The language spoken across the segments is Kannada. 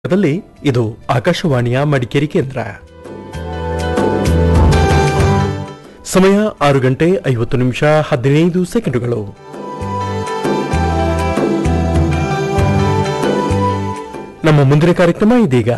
ದಲ್ಲಿ ಇದು ಆಕಾಶವಾಣಿಯ ಮಡಿಕೇರಿ ಕೇಂದ್ರ ಸಮಯ ಆರು ಗಂಟೆ ಐವತ್ತು ನಿಮಿಷ ಹದಿನೈದು ಸೆಕೆಂಡುಗಳು ನಮ್ಮ ಮುಂದಿನ ಕಾರ್ಯಕ್ರಮ ಇದೀಗ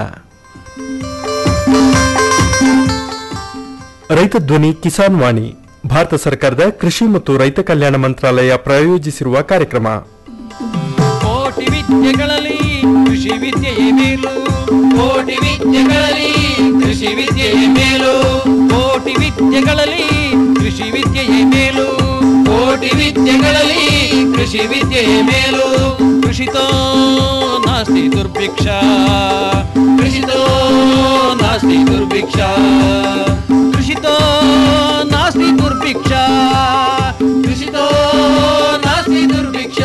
ರೈತ ಧ್ವನಿ ಕಿಸಾನ್ ವಾಣಿ ಭಾರತ ಸರ್ಕಾರದ ಕೃಷಿ ಮತ್ತು ರೈತ ಕಲ್ಯಾಣ ಮಂತ್ರಾಲಯ ಪ್ರಾಯೋಜಿಸಿರುವ ಕಾರ್ಯಕ್ರಮ ಕೋಟಿ ವಿದ್ಯೆಗಳಲ್ಲಿ ಕೃಷಿ ವಿದ್ಯೆಯೇ ಮೇಲು ಕೋಟಿ ವಿದ್ಯೆಗಳಲ್ಲಿ ಕೃಷಿ ವಿದ್ಯೆಯೇ ಮೇಲು ಕೋಟಿ ವಿದ್ಯೆಗಳಲ್ಲಿ ಕೃಷಿ ವಿದ್ಯೆಯೇ ಮೇಲು ಕೋಟಿ ವಿದ್ಯೆಗಳಲ್ಲಿ ಕೃಷಿ ವಿದ್ಯೆಯೇ ಮೇಲು ಕೃಷಿತೋ ನಾಸ್ತಿ ದುರ್ಭಿಕ್ಷ ಕೃಷಿತೋ ನಾಸ್ತಿ ದುರ್ಭಿಕ್ಷ ಕೃಷಿತೋ ನಾಸ್ತಿ ದುರ್ಭಿಕ್ಷ ಕೃಷಿತೋ ನಾಸ್ತಿ ದುರ್ಭಿಕ್ಷ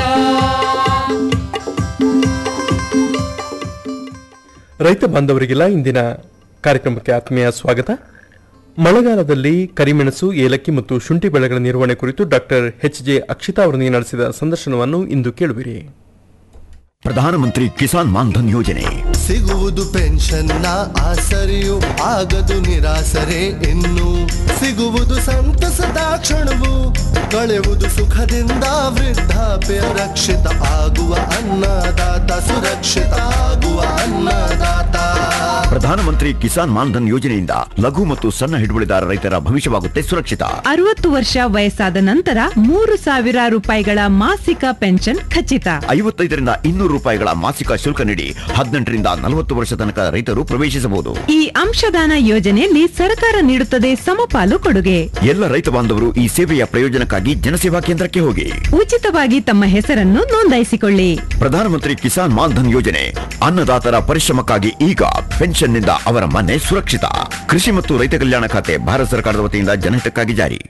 ರೈತ ಬಾಂಧವರಿಗೆಲ್ಲ ಇಂದಿನ ಕಾರ್ಯಕ್ರಮಕ್ಕೆ ಆತ್ಮೀಯ ಸ್ವಾಗತ ಮಳೆಗಾಲದಲ್ಲಿ ಕರಿಮೆಣಸು ಏಲಕ್ಕಿ ಮತ್ತು ಶುಂಠಿ ಬೆಳೆಗಳ ನಿರ್ವಹಣೆ ಕುರಿತು ಡಾಕ್ಟರ್ ಎಚ್ ಜೆ ಅಕ್ಷಿತಾ ಅವರೊಂದಿಗೆ ನಡೆಸಿದ ಸಂದರ್ಶನವನ್ನು ಇಂದು ಕೇಳುವಿರಿ ಪ್ರಧಾನಮಂತ್ರಿ ಕಿಸಾನ್ ಮಾನ್ಧನ್ ಯೋಜನೆ ಸಿಗುವುದು ಪೆನ್ಷನ್ನ ಆಸರೆಯು ಆಗದು ನಿರಾಸರೆ ಇನ್ನು ಸಿಗುವುದು ಸಂತಸದ ಕ್ಷಣವು ಕಳೆವುದು ಸುಖದಿಂದ ವೃದ್ಧಾಪ್ಯ ರಕ್ಷಿತ ಆಗುವ ಅನ್ನದಾತ ಸುರಕ್ಷಿತ ಆಗುವ ಅನ್ನದಾತ ಪ್ರಧಾನಮಂತ್ರಿ ಕಿಸಾನ್ ಮಾನ್ಧನ್ ಯೋಜನೆಯಿಂದ ಲಘು ಮತ್ತು ಸಣ್ಣ ಹಿಡುವಳಿದಾರ ರೈತರ ಭವಿಷ್ಯವಾಗುತ್ತೆ ಸುರಕ್ಷಿತ ಅರವತ್ತು ವರ್ಷ ವಯಸ್ಸಾದ ನಂತರ ಮೂರು ಸಾವಿರ ರೂಪಾಯಿಗಳ ಮಾಸಿಕ ಪೆನ್ಷನ್ ಖಚಿತ ಐವತ್ತೈದರಿಂದ ಇನ್ನೂರು ರೂಪಾಯಿಗಳ ಮಾಸಿಕ ಶುಲ್ಕ ನೀಡಿ ಹದಿನೆಂಟರಿಂದ ನಲವತ್ತು ವರ್ಷ ತನಕ ರೈತರು ಪ್ರವೇಶಿಸಬಹುದು ಈ ಅಂಶದಾನ ಯೋಜನೆಯಲ್ಲಿ ಸರ್ಕಾರ ನೀಡುತ್ತದೆ ಸಮಪಾಲು ಕೊಡುಗೆ ಎಲ್ಲ ರೈತ ಬಾಂಧವರು ಈ ಸೇವೆಯ ಪ್ರಯೋಜನಕ್ಕಾಗಿ ಜನಸೇವಾ ಕೇಂದ್ರಕ್ಕೆ ಹೋಗಿ ಉಚಿತವಾಗಿ ತಮ್ಮ ಹೆಸರನ್ನು ನೋಂದಾಯಿಸಿಕೊಳ್ಳಿ ಪ್ರಧಾನಮಂತ್ರಿ ಕಿಸಾನ್ ಮಾನ್ಧನ್ ಯೋಜನೆ ಅನ್ನದಾತರ ಪರಿಶ್ರಮಕ್ಕಾಗಿ ಈಗ ಪೆನ್ಷನ್ನಿಂದ ಅವರ ಮನೆ ಸುರಕ್ಷಿತ ಕೃಷಿ ಮತ್ತು ರೈತ ಕಲ್ಯಾಣ ಖಾತೆ ಭಾರತ ಸರ್ಕಾರದ ವತಿಯಿಂದ ಜನಹಿತಕ್ಕಾಗಿ ಜಾರಿ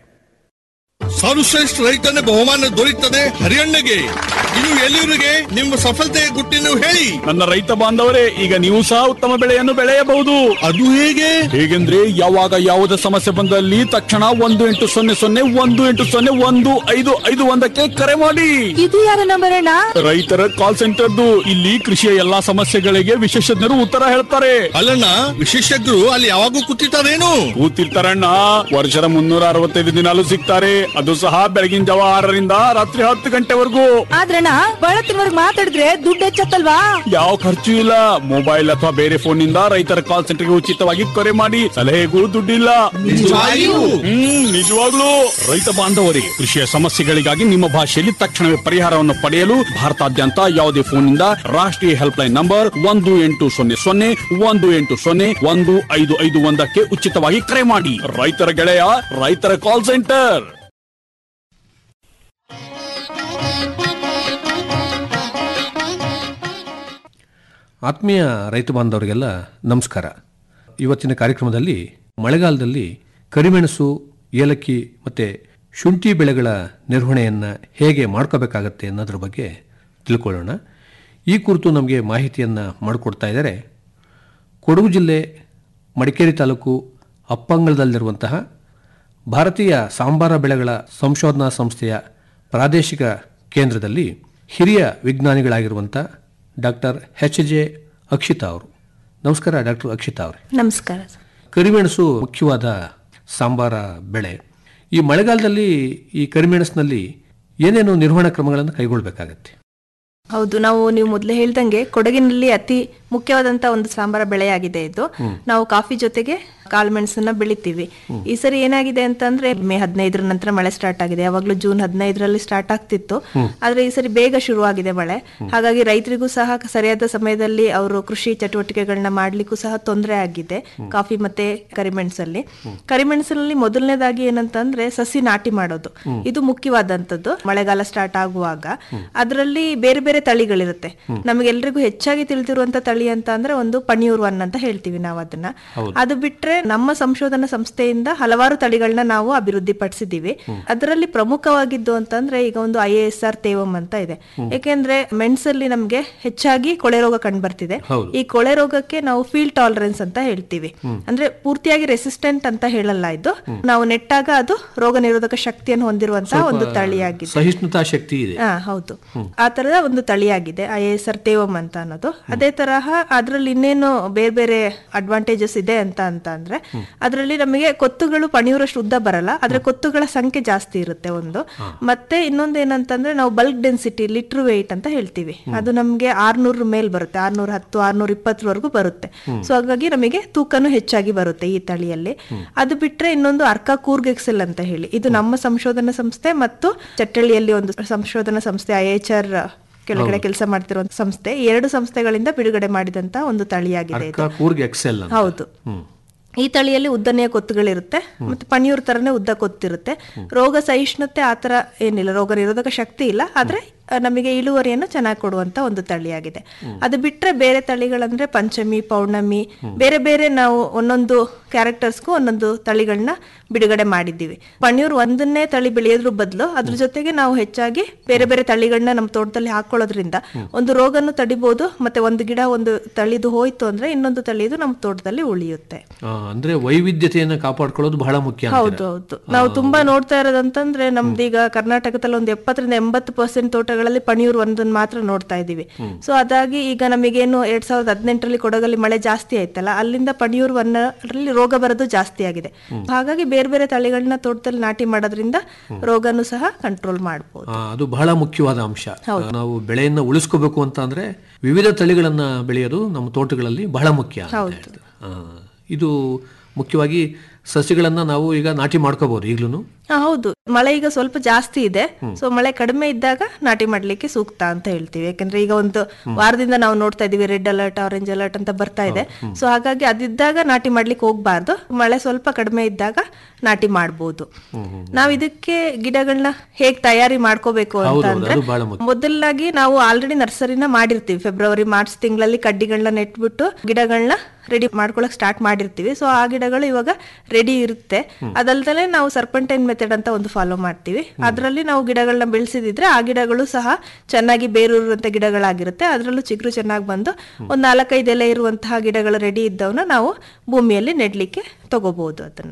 ಸರ್ವಶ್ರೇಷ್ಠ ರೈತನ ಬಹುಮಾನ ದೊರೆಯುತ್ತದೆ ಹರಿಯಣ್ಣಗೆ ಇದು ಎಲ್ಲಿವರಿಗೆ ನಿಮ್ಮ ಸಫಲತೆಯ ಗುಟ್ಟಿನ ಹೇಳಿ ನನ್ನ ರೈತ ಬಾಂಧವರೇ ಈಗ ನೀವು ಸಹ ಉತ್ತಮ ಬೆಳೆಯನ್ನು ಬೆಳೆಯಬಹುದು ಅದು ಹೇಗೆ ಹೇಗೆಂದ್ರೆ ಯಾವಾಗ ಯಾವುದೇ ಸಮಸ್ಯೆ ಬಂದಲ್ಲಿ ತಕ್ಷಣ ಒಂದು ಎಂಟು ಸೊನ್ನೆ ಸೊನ್ನೆ ಒಂದು ಎಂಟು ಸೊನ್ನೆ ಒಂದು ಐದು ಐದು ಒಂದಕ್ಕೆ ಕರೆ ಮಾಡಿ ಇದು ಯಾರ ನಂಬರ್ ಅಣ್ಣ ರೈತರ ಕಾಲ್ ಸೆಂಟರ್ದು ಇಲ್ಲಿ ಕೃಷಿಯ ಎಲ್ಲಾ ಸಮಸ್ಯೆಗಳಿಗೆ ವಿಶೇಷಜ್ಞರು ಉತ್ತರ ಹೇಳ್ತಾರೆ ಅಲ್ಲಣ್ಣ ವಿಶೇಷಜ್ಞರು ಅಲ್ಲಿ ಯಾವಾಗೂ ಕೂತಿರ್ತಾರೇನು ಕೂತಿರ್ತಾರಣ್ಣ ವರ್ಷದ ಮುನ್ನೂರ ಅರವತ್ತೈದು ದಿನಾಲು ಸಿಗ್ತಾರೆ ಅದು ಸಹ ಬೆಳಗಿನ ಜಾವ ಆರರಿಂದ ರಾತ್ರಿ ಹತ್ತು ಗಂಟೆವರೆಗೂ ಆದ್ರಣ್ಣ ಬಳತ್ತಿನವರ್ಗ್ ಮಾತಾಡಿದ್ರೆ ದುಡ್ಡು ಹೆಚ್ಚತ್ತಲ್ವಾ ಯಾವ ಖರ್ಚು ಇಲ್ಲ ಮೊಬೈಲ್ ಅಥವಾ ಬೇರೆ ಫೋನ್ ನಿಂದ ರೈತರ ಕಾಲ್ ಸೆಂಟರ್ಗೆ ಉಚಿತವಾಗಿ ಕರೆ ಮಾಡಿ ಸಲಹೆಗೂ ದುಡ್ಡಿಲ್ಲ ನಿಜವಾಗಿಯೂ? ಹ್ಮ್ ನಿಜವಾಗ್ಲೂ ರೈತ ಬಾಂಧವರೇ ಕೃಷಿಯ ಸಮಸ್ಯೆಗಳಿಗಾಗಿ ನಿಮ್ಮ ಭಾಷೆಯಲ್ಲಿ ತಕ್ಷಣವೇ ಪರಿಹಾರವನ್ನು ಪಡೆಯಲು ಭಾರತಾದ್ಯಂತ ಯಾವುದೇ ಫೋನ್ನಿಂದ ರಾಷ್ಟ್ರೀಯ ಹೆಲ್ಪ್ ಲೈನ್ ನಂಬರ್ ಒಂದು ಎಂಟು ಸೊನ್ನೆ ಸೊನ್ನೆ ಒಂದು ಎಂಟು ಸೊನ್ನೆ ಒಂದು ಐದು ಐದು ಒಂದಕ್ಕೆ ಉಚಿತವಾಗಿ ಕರೆ ಮಾಡಿ ರೈತರ ಗೆಳೆಯ ರೈತರ ಕಾಲ್ ಸೆಂಟರ್ ಆತ್ಮೀಯ ರೈತ ಬಾಂಧವರಿಗೆಲ್ಲ ನಮಸ್ಕಾರ ಇವತ್ತಿನ ಕಾರ್ಯಕ್ರಮದಲ್ಲಿ ಮಳೆಗಾಲದಲ್ಲಿ ಕರಿಮೆಣಸು ಏಲಕ್ಕಿ ಮತ್ತು ಶುಂಠಿ ಬೆಳೆಗಳ ನಿರ್ವಹಣೆಯನ್ನು ಹೇಗೆ ಮಾಡ್ಕೋಬೇಕಾಗತ್ತೆ ಅನ್ನೋದ್ರ ಬಗ್ಗೆ ತಿಳ್ಕೊಳ್ಳೋಣ ಈ ಕುರಿತು ನಮಗೆ ಮಾಹಿತಿಯನ್ನು ಮಾಡಿಕೊಡ್ತಾ ಇದ್ದಾರೆ ಕೊಡಗು ಜಿಲ್ಲೆ ಮಡಿಕೇರಿ ತಾಲೂಕು ಅಪ್ಪಂಗಳದಲ್ಲಿರುವಂತಹ ಭಾರತೀಯ ಸಾಂಬಾರ ಬೆಳೆಗಳ ಸಂಶೋಧನಾ ಸಂಸ್ಥೆಯ ಪ್ರಾದೇಶಿಕ ಕೇಂದ್ರದಲ್ಲಿ ಹಿರಿಯ ವಿಜ್ಞಾನಿಗಳಾಗಿರುವಂಥ ಡಾಕ್ಟರ್ ಎಚ್ ಜೆ ಅಕ್ಷಿತಾ ಅವರು ನಮಸ್ಕಾರ ಡಾಕ್ಟರ್ ಅಕ್ಷಿತಾ ಅವರೇ ನಮಸ್ಕಾರ ಕರಿಮೆಣಸು ಮುಖ್ಯವಾದ ಸಾಂಬಾರ ಬೆಳೆ ಈ ಮಳೆಗಾಲದಲ್ಲಿ ಈ ಕರಿಮೆಣಸಿನಲ್ಲಿ ಏನೇನು ನಿರ್ವಹಣಾ ಕ್ರಮಗಳನ್ನು ಕೈಗೊಳ್ಳಬೇಕಾಗತ್ತೆ ಹೌದು ನಾವು ನೀವು ಮೊದಲೇ ಹೇಳ್ದಂಗೆ ಕೊಡಗಿನಲ್ಲಿ ಅತಿ ಮುಖ್ಯವಾದಂತ ಒಂದು ಸಾಂಬಾರ ಬೆಳೆಯಾಗಿದೆ ಇದು ನಾವು ಕಾಫಿ ಜೊತೆಗೆ ಕಾಳುಮೆಣಸನ್ನ ಬೆಳಿತೀವಿ ಈ ಸರಿ ಏನಾಗಿದೆ ಅಂತಂದ್ರೆ ಮೇ ಹದಿನೈದರ ನಂತರ ಮಳೆ ಸ್ಟಾರ್ಟ್ ಆಗಿದೆ ಯಾವಾಗ್ಲೂ ಜೂನ್ ಹದಿನೈದರಲ್ಲಿ ಸ್ಟಾರ್ಟ್ ಆಗ್ತಿತ್ತು ಆದ್ರೆ ಈ ಸರಿ ಬೇಗ ಶುರುವಾಗಿದೆ ಮಳೆ ಹಾಗಾಗಿ ರೈತರಿಗೂ ಸಹ ಸರಿಯಾದ ಸಮಯದಲ್ಲಿ ಅವರು ಕೃಷಿ ಚಟುವಟಿಕೆಗಳನ್ನ ಮಾಡ್ಲಿಕ್ಕೂ ಸಹ ತೊಂದರೆ ಆಗಿದೆ ಕಾಫಿ ಮತ್ತೆ ಕರಿಮೆಣಸಲ್ಲಿ ಕರಿಮೆಣಸಲ್ಲಿ ಮೊದಲನೇದಾಗಿ ಏನಂತಂದ್ರೆ ಸಸಿ ನಾಟಿ ಮಾಡೋದು ಇದು ಮುಖ್ಯವಾದಂತದ್ದು ಮಳೆಗಾಲ ಸ್ಟಾರ್ಟ್ ಆಗುವಾಗ ಅದರಲ್ಲಿ ಬೇರೆ ಬೇರೆ ತಳಿಗಳಿರುತ್ತೆ ನಮಗೆಲ್ರಿಗೂ ಹೆಚ್ಚಾಗಿ ತಿಳಿದಿರುವಂತ ತಳಿ ಅಂತ ಅಂದ್ರೆ ಒಂದು ಪಣಿಯೂರ್ ಒನ್ ಅಂತ ಹೇಳ್ತೀವಿ ನಾವು ಅದನ್ನ ಅದು ಬಿಟ್ರೆ ನಮ್ಮ ಸಂಶೋಧನಾ ಸಂಸ್ಥೆಯಿಂದ ಹಲವಾರು ತಳಿಗಳನ್ನ ನಾವು ಅಭಿವೃದ್ಧಿ ಪಡಿಸಿದೀವಿ ಅದರಲ್ಲಿ ಪ್ರಮುಖವಾಗಿದ್ದು ಅಂತಂದ್ರೆ ಈಗ ಒಂದು ಐ ಎಸ್ ಆರ್ ತೇವಂ ಅಂತ ಇದೆ ಯಾಕೆಂದ್ರೆ ಮೆಣಸಲ್ಲಿ ನಮ್ಗೆ ಹೆಚ್ಚಾಗಿ ಕೊಳೆ ರೋಗ ಕಂಡು ಬರ್ತಿದೆ ಈ ಕೊಳೆ ರೋಗಕ್ಕೆ ನಾವು ಫೀಲ್ಡ್ ಟಾಲರೆನ್ಸ್ ಅಂತ ಹೇಳ್ತೀವಿ ಅಂದ್ರೆ ಪೂರ್ತಿಯಾಗಿ ರೆಸಿಸ್ಟೆಂಟ್ ಅಂತ ಹೇಳಲ್ಲ ಇದು ನಾವು ನೆಟ್ಟಾಗ ಅದು ರೋಗ ನಿರೋಧಕ ಶಕ್ತಿಯನ್ನು ಹೊಂದಿರುವಂತಹ ಒಂದು ತಳಿಯಾಗಿದೆ ಸಹಿಷ್ಣುತಾ ಶಕ್ತಿ ಇದೆ ಹಾ ಹೌದು ಆ ತರದ ಒಂದು ತಳಿಯಾಗಿದೆ ಐ ಎಸ್ ಆರ್ ತೇವಂ ಅಂತ ಅನ್ನೋದು ಅದೇ ತರಹ ಅದರಲ್ಲಿ ಇನ್ನೇನು ಬೇರೆ ಬೇರೆ ಅಡ್ವಾಂಟೇಜಸ್ ಇದೆ ಅಂತ ಅಂತ ಅಂದ್ರೆ ಅದರಲ್ಲಿ ನಮಗೆ ಕೊತ್ತುಗಳು ಪಣಿಯೂರಷ್ಟು ಉದ್ದ ಬರಲ್ಲ ಆದ್ರೆ ಕೊತ್ತುಗಳ ಸಂಖ್ಯೆ ಜಾಸ್ತಿ ಇರುತ್ತೆ ಒಂದು ಮತ್ತೆ ಇನ್ನೊಂದು ಏನಂತಂದ್ರೆ ನಾವು ಬಲ್ಕ್ ಡೆನ್ಸಿಟಿ ಲಿಟ್ರ್ ವೆಯ್ಟ್ ಅಂತ ಹೇಳ್ತೀವಿ ಅದು ನಮಗೆ ಆರ್ನೂರ ಮೇಲ್ ಬರುತ್ತೆ ಆರ್ನೂರ ಹತ್ತು ಆರ್ನೂರ ಇಪ್ಪತ್ತರವರೆಗೂ ಬರುತ್ತೆ ಸೊ ಹಾಗಾಗಿ ನಮಗೆ ತೂಕನೂ ಹೆಚ್ಚಾಗಿ ಬರುತ್ತೆ ಈ ತಳಿಯಲ್ಲಿ ಅದು ಬಿಟ್ರೆ ಇನ್ನೊಂದು ಅರ್ಕಾ ಕೂರ್ಗ್ ಎಕ್ಸೆಲ್ ಅಂತ ಹೇಳಿ ಇದು ನಮ್ಮ ಸಂಶೋಧನಾ ಸಂಸ್ಥೆ ಮತ್ತು ಚಟ್ಟಳ್ಳಿಯಲ್ಲಿ ಒಂದು ಸಂಶೋಧನಾ ಸಂಸ್ಥೆ ಐ ಎಚ್ ಆರ್ ಕೆಳಗಡೆ ಕೆಲಸ ಮಾಡ್ತಿರೋ ಸಂಸ್ಥೆ ಈ ಎರಡು ಸಂಸ್ಥೆಗಳಿಂದ ಬಿಡುಗಡೆ ಮಾಡಿದಂತ ಒಂದು ತಳಿಯಾಗಿದೆ ಇದು ಅರ್ಕ ಕೂರ್ಗ್ ಎಕ್ಸೆಲ್ ಅಂತ ಹೌದು ಈ ತಳಿಯಲ್ಲಿ ಉದ್ದನೆಯ ಕೊತ್ತುಗಳಿರುತ್ತೆ ಮತ್ತೆ ಪಣಿಯೂರ್ ತರನೇ ಉದ್ದ ಕೊತ್ತಿರುತ್ತೆ ರೋಗ ಸಹಿಷ್ಣುತೆ ಆತರ ಏನಿಲ್ಲ ರೋಗ ನಿರೋಧಕ ಶಕ್ತಿ ಇಲ್ಲ ಆದ್ರೆ ಆ, ನಮಗೆ ಇಳುವರಿಯನ್ನು ಚೆನ್ನಾಗಿ ಕೊಡುವಂತ ಒಂದು ತಳಿಯಾಗಿದೆ ಅದು ಬಿಟ್ರೆ ಬೇರೆ ತಳಿಗಳಂದ್ರೆ ಪಂಚಮಿ ಪೌರ್ಣಮಿ ಬೇರೆ ಬೇರೆ ನಾವು ಒಂದೊಂದು ಕ್ಯಾರೆಕ್ಟರ್ಸ್ಗೂ ಒಂದೊಂದು ತಳಿಗಳನ್ನ ಬಿಡುಗಡೆ ಮಾಡಿದ್ದೀವಿ ಪಣಿಯೂರ್ ಒಂದನ್ನೇ ತಳಿ ಬೆಳೆಯೋದ್ರ ಬದಲು ಅದ್ರ ಜೊತೆಗೆ ನಾವು ಹೆಚ್ಚಾಗಿ ಬೇರೆ ಬೇರೆ ತಳಿಗಳನ್ನ ನಮ್ಮ ತೋಟದಲ್ಲಿ ಹಾಕೊಳ್ಳೋದ್ರಿಂದ ಒಂದು ರೋಗನು ತಡಿಬಹುದು ಮತ್ತೆ ಒಂದು ಗಿಡ ಒಂದು ತಳಿದು ಹೋಯ್ತು ಅಂದ್ರೆ ಇನ್ನೊಂದು ತಳಿದು ನಮ್ಮ ತೋಟದಲ್ಲಿ ಉಳಿಯುತ್ತೆ ಆ, ಅಂದ್ರೆ ವೈವಿಧ್ಯತೆಯನ್ನ ಕಾಪಾಡ್ಕೊಳ್ಳೋದು ಬಹಳ ಮುಖ್ಯ ಹೌದು ಅಂತೀರಾ? ಹೌದು ನಾವು ತುಂಬಾ ನೋಡ್ತಾ ಇರೋದಂತಂದ್ರೆ ನಮ್ದೀಗ ಕರ್ನಾಟಕದಲ್ಲಿ ಒಂದು ಎಪ್ಪತ್ತರಿಂದ ಎಂಬತ್ತು ಪರ್ಸೆಂಟ್ ತೋಟಗಳಲ್ಲಿ ಪಣಿಯೂರು ಒಂದನ್ನ ಮಾತ್ರ ನೋಡ್ತಾ ಇದೀವಿ ಸೊ ಅದಾಗಿ ಈಗ ನಮಗೇನು ಎರಡ್ ಸಾವಿರದ ಹದಿನೆಂಟರಲ್ಲಿ ಕೊಡಗಲ್ಲಿ ಮಳೆ ಜಾಸ್ತಿ ಆಯ್ತಲ್ಲ ಅಲ್ಲಿಂದ ಪಣಿಯೂರು ಒಂದರಲ್ಲಿ ರೋಗ ಬರೋದು ಜಾಸ್ತಿ ಆಗಿದೆ ಹಾಗಾಗಿ ಬೇರೆ ಬೇರೆ ತಳಿಗಳನ್ನ ತೋಟದಲ್ಲಿ ನಾಟಿ ಮಾಡೋದ್ರಿಂದ ರೋಗನು ಸಹ ಕಂಟ್ರೋಲ್ ಮಾಡಬಹುದು ಆ, ಅದು ಬಹಳ ಮುಖ್ಯವಾದ ಅಂಶ ನಾವು ಬೆಳೆಯನ್ನ ಉಳಿಸ್ಕೋಬೇಕು ಅಂತ ಅಂದ್ರೆ ವಿವಿಧ ತಳಿಗಳನ್ನ ಬೆಳೆಯೋದು ನಮ್ಮ ತೋಟಗಳಲ್ಲಿ ಬಹಳ ಮುಖ್ಯ ಅಂತ ಹೇಳ್ತಾರೆ. ಆ, ಇದು ಮುಖ್ಯವಾಗಿ ಸಸಿಗಳನ್ನ ನಾವು ಈಗ ನಾಟಿ ಮಾಡ್ಕೋಬಹುದು ಈಗ್ಲೂ ಹೌದು ಮಳೆ ಈಗ ಸ್ವಲ್ಪ ಜಾಸ್ತಿ ಇದೆ ಸೊ ಮಳೆ ಕಡಿಮೆ ಇದ್ದಾಗ ನಾಟಿ ಮಾಡ್ಲಿಕ್ಕೆ ಸೂಕ್ತ ಅಂತ ಹೇಳ್ತೀವಿ ಯಾಕಂದ್ರೆ ಈಗ ಒಂದು ವಾರದಿಂದ ನಾವು ನೋಡ್ತಾ ಇದೀವಿ ರೆಡ್ ಅಲರ್ಟ್ ಆರೆಂಜ್ ಅಲರ್ಟ್ ಅಂತ ಬರ್ತಾ ಇದೆ ಸೊ ಹಾಗಾಗಿ ಅದಿದ್ದಾಗ ನಾಟಿ ಮಾಡ್ಲಿಕ್ಕೆ ಹೋಗ್ಬಾರ್ದು ಮಳೆ ಸ್ವಲ್ಪ ಕಡಿಮೆ ಇದ್ದಾಗ ನಾಟಿ ಮಾಡ್ಬೋದು ನಾವ್ ಇದಕ್ಕೆ ಗಿಡಗಳನ್ನ ಹೇಗ್ ತಯಾರಿ ಮಾಡ್ಕೋಬೇಕು ಅಂತ ಹೌದು, ಅಂದ್ರೆ ಅದು ಬಹಳ ಮುಖ್ಯ. ಮೊದಲಾಗಿ ನಾವು ಆಲ್ರೆಡಿ ನರ್ಸರಿನ ಮಾಡಿರ್ತೀವಿ ಫೆಬ್ರವರಿ ಮಾರ್ಚ್ ತಿಂಗಳಲ್ಲಿ ಕಡ್ಡಿಗಳನ್ನ ನೆಟ್ಬಿಟ್ಟು ಗಿಡಗಳನ್ನ ರೆಡಿ ಮಾಡ್ಕೊಳಕ್ ಸ್ಟಾರ್ಟ್ ಮಾಡಿರ್ತೀವಿ ಸೊ ಆ ಗಿಡಗಳು ಇವಾಗ ರೆಡಿ ಇರುತ್ತೆ ಅದಲ್ದಲೆ ನಾವು ಸರ್ಪಂಟೈನ್ ಮೆಥಡ್ ಅಂತ ಒಂದು ಫಾಲೋ ಮಾಡ್ತೀವಿ ಅದರಲ್ಲಿ ನಾವು ಗಿಡಗಳನ್ನ ಬೆಳೆಸಿದಿದ್ರೆ ಆ ಗಿಡಗಳು ಸಹ ಚೆನ್ನಾಗಿ ಬೇರೂರುವಂತ ಗಿಡಗಳಾಗಿರುತ್ತೆ ಅದರಲ್ಲೂ ಚಿಗುರು ಚೆನ್ನಾಗಿ ಬಂದು ಒಂದ್ ನಾಲ್ಕೈದು ಎಲೆ ಇರುವಂತಹ ಗಿಡಗಳು ರೆಡಿ ಇದ್ದವನ್ನ ನಾವು ಭೂಮಿಯಲ್ಲಿ ನೆಡ್ಲಿಕ್ಕೆ ತಗೋಬಹುದು ಅದನ್ನ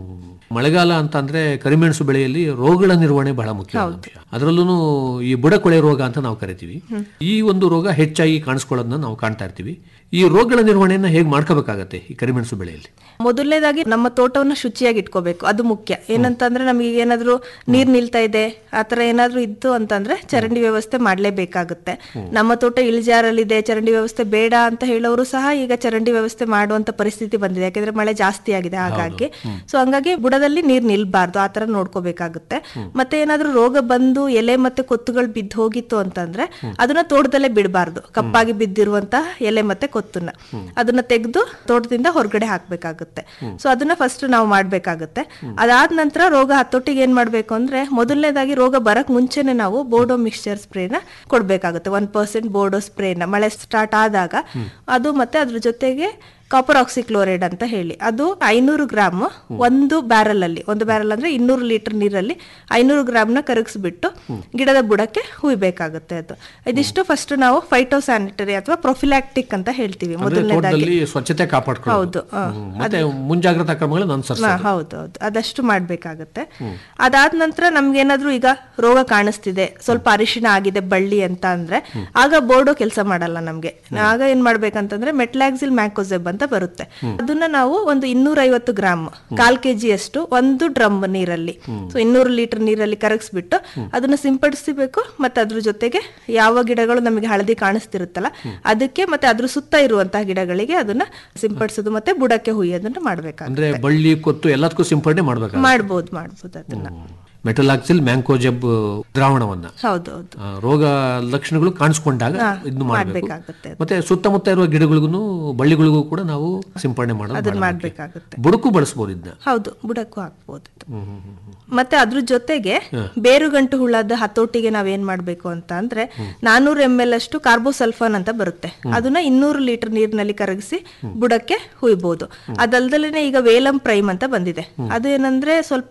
ಮಳೆಗಾಲ ಅಂತ ಅಂದ್ರೆ ಕರಿಮೆಣಸು ಬೆಳೆಯಲ್ಲಿ ರೋಗಗಳ ನಿರ್ವಹಣೆ ಬಹಳ ಮುಖ್ಯ ಅದರಲ್ಲೂ ಈ ಬುಡಕೊಳೆ ರೋಗ ಅಂತ ನಾವು ಕರಿತೀವಿ ಈ ಒಂದು ರೋಗ ಹೆಚ್ಚಾಗಿ ಕಾಣಿಸ್ಕೊಳ್ಳೋದನ್ನ ನಾವು ಕಾಣ್ತಾ ಇರ್ತೀವಿ ಈ ರೋಗಗಳ ನಿರ್ವಹಣೆಯನ್ನ ಹೇಗೆ ಮಾಡ್ಕೋಬೇಕಾಗತ್ತೆ ಈ ಕರಿಮೆಣಸು ಬೆಳೆಯಲ್ಲಿ ಮೊದಲನೇದಾಗಿ ನಮ್ಮ ತೋಟವನ್ನ ಶುಚಿಯಾಗಿ ಇಟ್ಕೋಬೇಕು ಅದು ಮುಖ್ಯ ಏನಂತಂದ್ರೆ ನಮಗೆ ಏನಾದ್ರೂ ನೀರ್ ನಿಲ್ತಾ ಇದೆ ಆತರ ಏನಾದ್ರೂ ಇತ್ತು ಅಂತಂದ್ರೆ ಚರಂಡಿ ವ್ಯವಸ್ಥೆ ಮಾಡ್ಲೇಬೇಕಾಗುತ್ತೆ ನಮ್ಮ ತೋಟ ಇಳಿಜಾರಲ್ಲಿದೆ ಚರಂಡಿ ವ್ಯವಸ್ಥೆ ಬೇಡ ಅಂತ ಹೇಳೋರು ಸಹ ಈಗ ಚರಂಡಿ ವ್ಯವಸ್ಥೆ ಮಾಡುವಂತ ಪರಿಸ್ಥಿತಿ ಬಂದಿದೆ ಯಾಕಂದ್ರೆ ಮಳೆ ಜಾಸ್ತಿ ಆಗಿದೆ ಹಾಗಾಗಿ ಸೊ ಹಂಗಾಗಿ ಬುಡದಲ್ಲಿ ನೀರ್ ನಿಲ್ಬಾರ್ದು ಆತರ ನೋಡ್ಕೋಬೇಕಾಗುತ್ತೆ ಮತ್ತೆ ಏನಾದ್ರೂ ರೋಗ ಬಂದು ಎಲೆ ಮತ್ತೆ ಕೊತ್ತುಗಳು ಬಿದ್ದು ಹೋಗಿತ್ತು ಅಂತಂದ್ರೆ ಅದನ್ನ ತೋಟದಲ್ಲೇ ಬಿಡಬಾರ್ದು ಕಪ್ಪಾಗಿ ಬಿದ್ದಿರುವಂತ ಎಲೆ ಮತ್ತೆ ಕೊತ್ತನ್ನ ಅದನ್ನ ತೆಗೆದು ತೋಟದಿಂದ ಹೊರಗಡೆ ಹಾಕ್ಬೇಕಾಗುತ್ತೆ ಸೊ ಅದನ್ನ ಫಸ್ಟ್ ನಾವು ಮಾಡ್ಬೇಕಾಗುತ್ತೆ ಅದಾದ ನಂತರ ರೋಗ ಹತ್ತೊಟ್ಟಿಗೆ ಏನ್ ಮಾಡ್ಬೇಕು ಅಂದ್ರೆ ಮೊದಲನೇದಾಗಿ ರೋಗ ಬರಕ್ ಮುಂಚೆನೆ ನಾವು ಬೋರ್ಡೋ ಮಿಕ್ಸ್ಚರ್ ಸ್ಪ್ರೇನ ಕೊಡ್ಬೇಕಾಗುತ್ತೆ ಒನ್ ಪರ್ಸೆಂಟ್ ಬೋರ್ಡೋ ಸ್ಪ್ರೇನ ಮಳೆ ಸ್ಟಾರ್ಟ್ ಆದಾಗ ಅದು ಮತ್ತೆ ಅದ್ರ ಜೊತೆಗೆ ಕಾಪರ್ ಆಕ್ಸಿಕ್ಲೋರೈಡ್ ಅಂತ ಹೇಳಿ ಅದು ಐನೂರು ಗ್ರಾಮ್ ಒಂದು ಬ್ಯಾರಲ್ ಅಲ್ಲಿ ಒಂದು ಬ್ಯಾರಲ್ ಅಂದ್ರೆ ಇನ್ನೂರು ಲೀಟರ್ ನೀರಲ್ಲಿ ಐನೂರು ಗ್ರಾಮ್ನ ಕರಗಿಸ್ಬಿಟ್ಟು ಗಿಡದ ಬುಡಕ್ಕೆ ಹುಯ್ಬೇಕಾಗುತ್ತೆ ಅದು ಇದಿಷ್ಟು ಫಸ್ಟ್ ನಾವು ಫೈಟೋ ಸ್ಯಾನಿಟರಿ ಅಥವಾ ಪ್ರೊಫಿಲಾಕ್ಟಿಕ್ ಅಂತ ಹೇಳ್ತೀವಿ ಅಂದ್ರೆ ಮೊದಲನೇದಾಗಿ ತೋಟದಲ್ಲಿ ಸ್ವಚ್ಛತೆ ಕಾಪಾಡ್ಕೊಳ್ಳೋದು ಹೌದು, ಆ, ಹ್ಮ್. ಮತ್ತೆ ಮುಂಜಾಗ್ರತಾ ಕ್ರಮಗಳನ್ನು ಅನುಸರಿಸ ಹಾ, ಹೌದು ಹೌದು ಅದಷ್ಟು ಮಾಡ್ಬೇಕಾಗತ್ತೆ ಅದಾದ ನಂತರ ನಮ್ಗೇನಾದ್ರೂ ಈಗ ರೋಗ ಕಾಣಿಸ್ತಿದೆ ಸ್ವಲ್ಪ ಅರಿಶಿಣ ಆಗಿದೆ ಬಳ್ಳಿ ಅಂತ ಅಂದ್ರೆ ಆಗ ಬೋರ್ಡೋ ಕೆಲಸ ಮಾಡಲ್ಲ ನಮ್ಗೆ ಆಗ ಏನ್ ಮಾಡ್ಬೇಕಂತಂದ್ರೆ ಮೆಟ್ಲಾಕ್ಸಿಲ್ ಮ್ಯಾಕೋಸೆಬ್ ಅಂತ ಬರುತ್ತೆ ಅದನ್ನ ನಾವು ಒಂದು ಇನ್ನೂರ ಐವತ್ತು ಗ್ರಾಮ್ ಕಾಲ್ ಕೆಜಿ ಅಷ್ಟು ಒಂದು ಡ್ರಮ್ ನೀರಲ್ಲಿ ಸೊ ಇನ್ನೂರು ಲೀಟರ್ ನೀರಲ್ಲಿ ಕರಗಿಸ್ಬಿಟ್ಟು ಅದನ್ನ ಸಿಂಪಡಿಸಬೇಕು ಮತ್ತೆ ಅದ್ರ ಜೊತೆಗೆ ಯಾವ ಗಿಡಗಳು ನಮಗೆ ಹಳದಿ ಕಾಣಿಸ್ತಿರುತ್ತಲ್ಲ ಅದಕ್ಕೆ ಮತ್ತೆ ಅದ್ರ ಸುತ್ತ ಇರುವಂತಹ ಗಿಡಗಳಿಗೆ ಅದನ್ನ ಸಿಂಪಡಿಸೋದು ಮತ್ತೆ ಬುಡಕ್ಕೆ ಹುಯ್ಯೋದನ್ನ ಮಾಡ್ಬೇಕಾಗುತ್ತೆ ಅಂದ್ರೆ ಬಳ್ಳಿ ಕೊತ್ತು ಎಲ್ಲದಕ್ಕೂ ಸಿಂಪಡಣೆ ಮಾಡ್ಬೇಕು ಮಾಡ್ಬೋದು ಮಾಡ್ಬೋದು ಅದನ್ನ ಮೆಟಲಾಕ್ಸಿಲ್ ಮ್ಯಾಂಕೋಜೆಬ್ ದ್ರಾವಣವನ್ನ ಹೌದು ಹೌದು ಆ, ರೋಗ ಲಕ್ಷಣಗಳು ಕಾಣಿಸ್ಕೊಂಡಾಗ ಇದನ್ನು ಮಾಡಬೇಕು ಮಾಡ್ಬೇಕಾಗುತ್ತೆ ಅದು. ಮತ್ತೆ ಸುತ್ತಮುತ್ತ ಇರುವ ಗಿಡಗಳಿಗೂ ಬಳ್ಳಿಗಳಿಗೂ ಕೂಡ ನಾವು ಸಿಂಪಡಣೆ ಮಾಡೋದು ಅದನ್ನ ಬಹಳ ಮುಖ್ಯ. ಮಾಡ್ಬೇಕಾಗುತ್ತೆ ಬುಡಕ್ಕೂ ಬಳಸ್ಬೋದು ಇದನ್ನ ಹೌದು ಬುಡಕ್ಕೂ ಹಾಕ್ಬೋದು ಇದು. ಮತ್ತೆ ಅದ್ರ ಜೊತೆಗೆ ಬೇರುಗಂಟು ಹುಳದ ಹತೋಟಿಗೆ ನಾವೇನ್ ಮಾಡ್ಬೇಕು ಅಂತ ಅಂದ್ರೆ ನಾನೂರು ಎಂ ಎಲ್ ಅಷ್ಟು ಕಾರ್ಬೋಸಲ್ಫಾನ್ ಅಂತ ಬರುತ್ತೆ ಅದನ್ನ ಇನ್ನೂರು ಲೀಟರ್ ನೀರಿನಲ್ಲಿ ಕರಗಿಸಿ ಬುಡಕ್ಕೆ ಹುಯ್ಬೋದು ಅದಲ್ದಲೇನೆ ಈಗ ವೇಲಂ ಪ್ರೈಮ್ ಅಂತ ಬಂದಿದೆ ಅದು ಏನಂದ್ರೆ ಸ್ವಲ್ಪ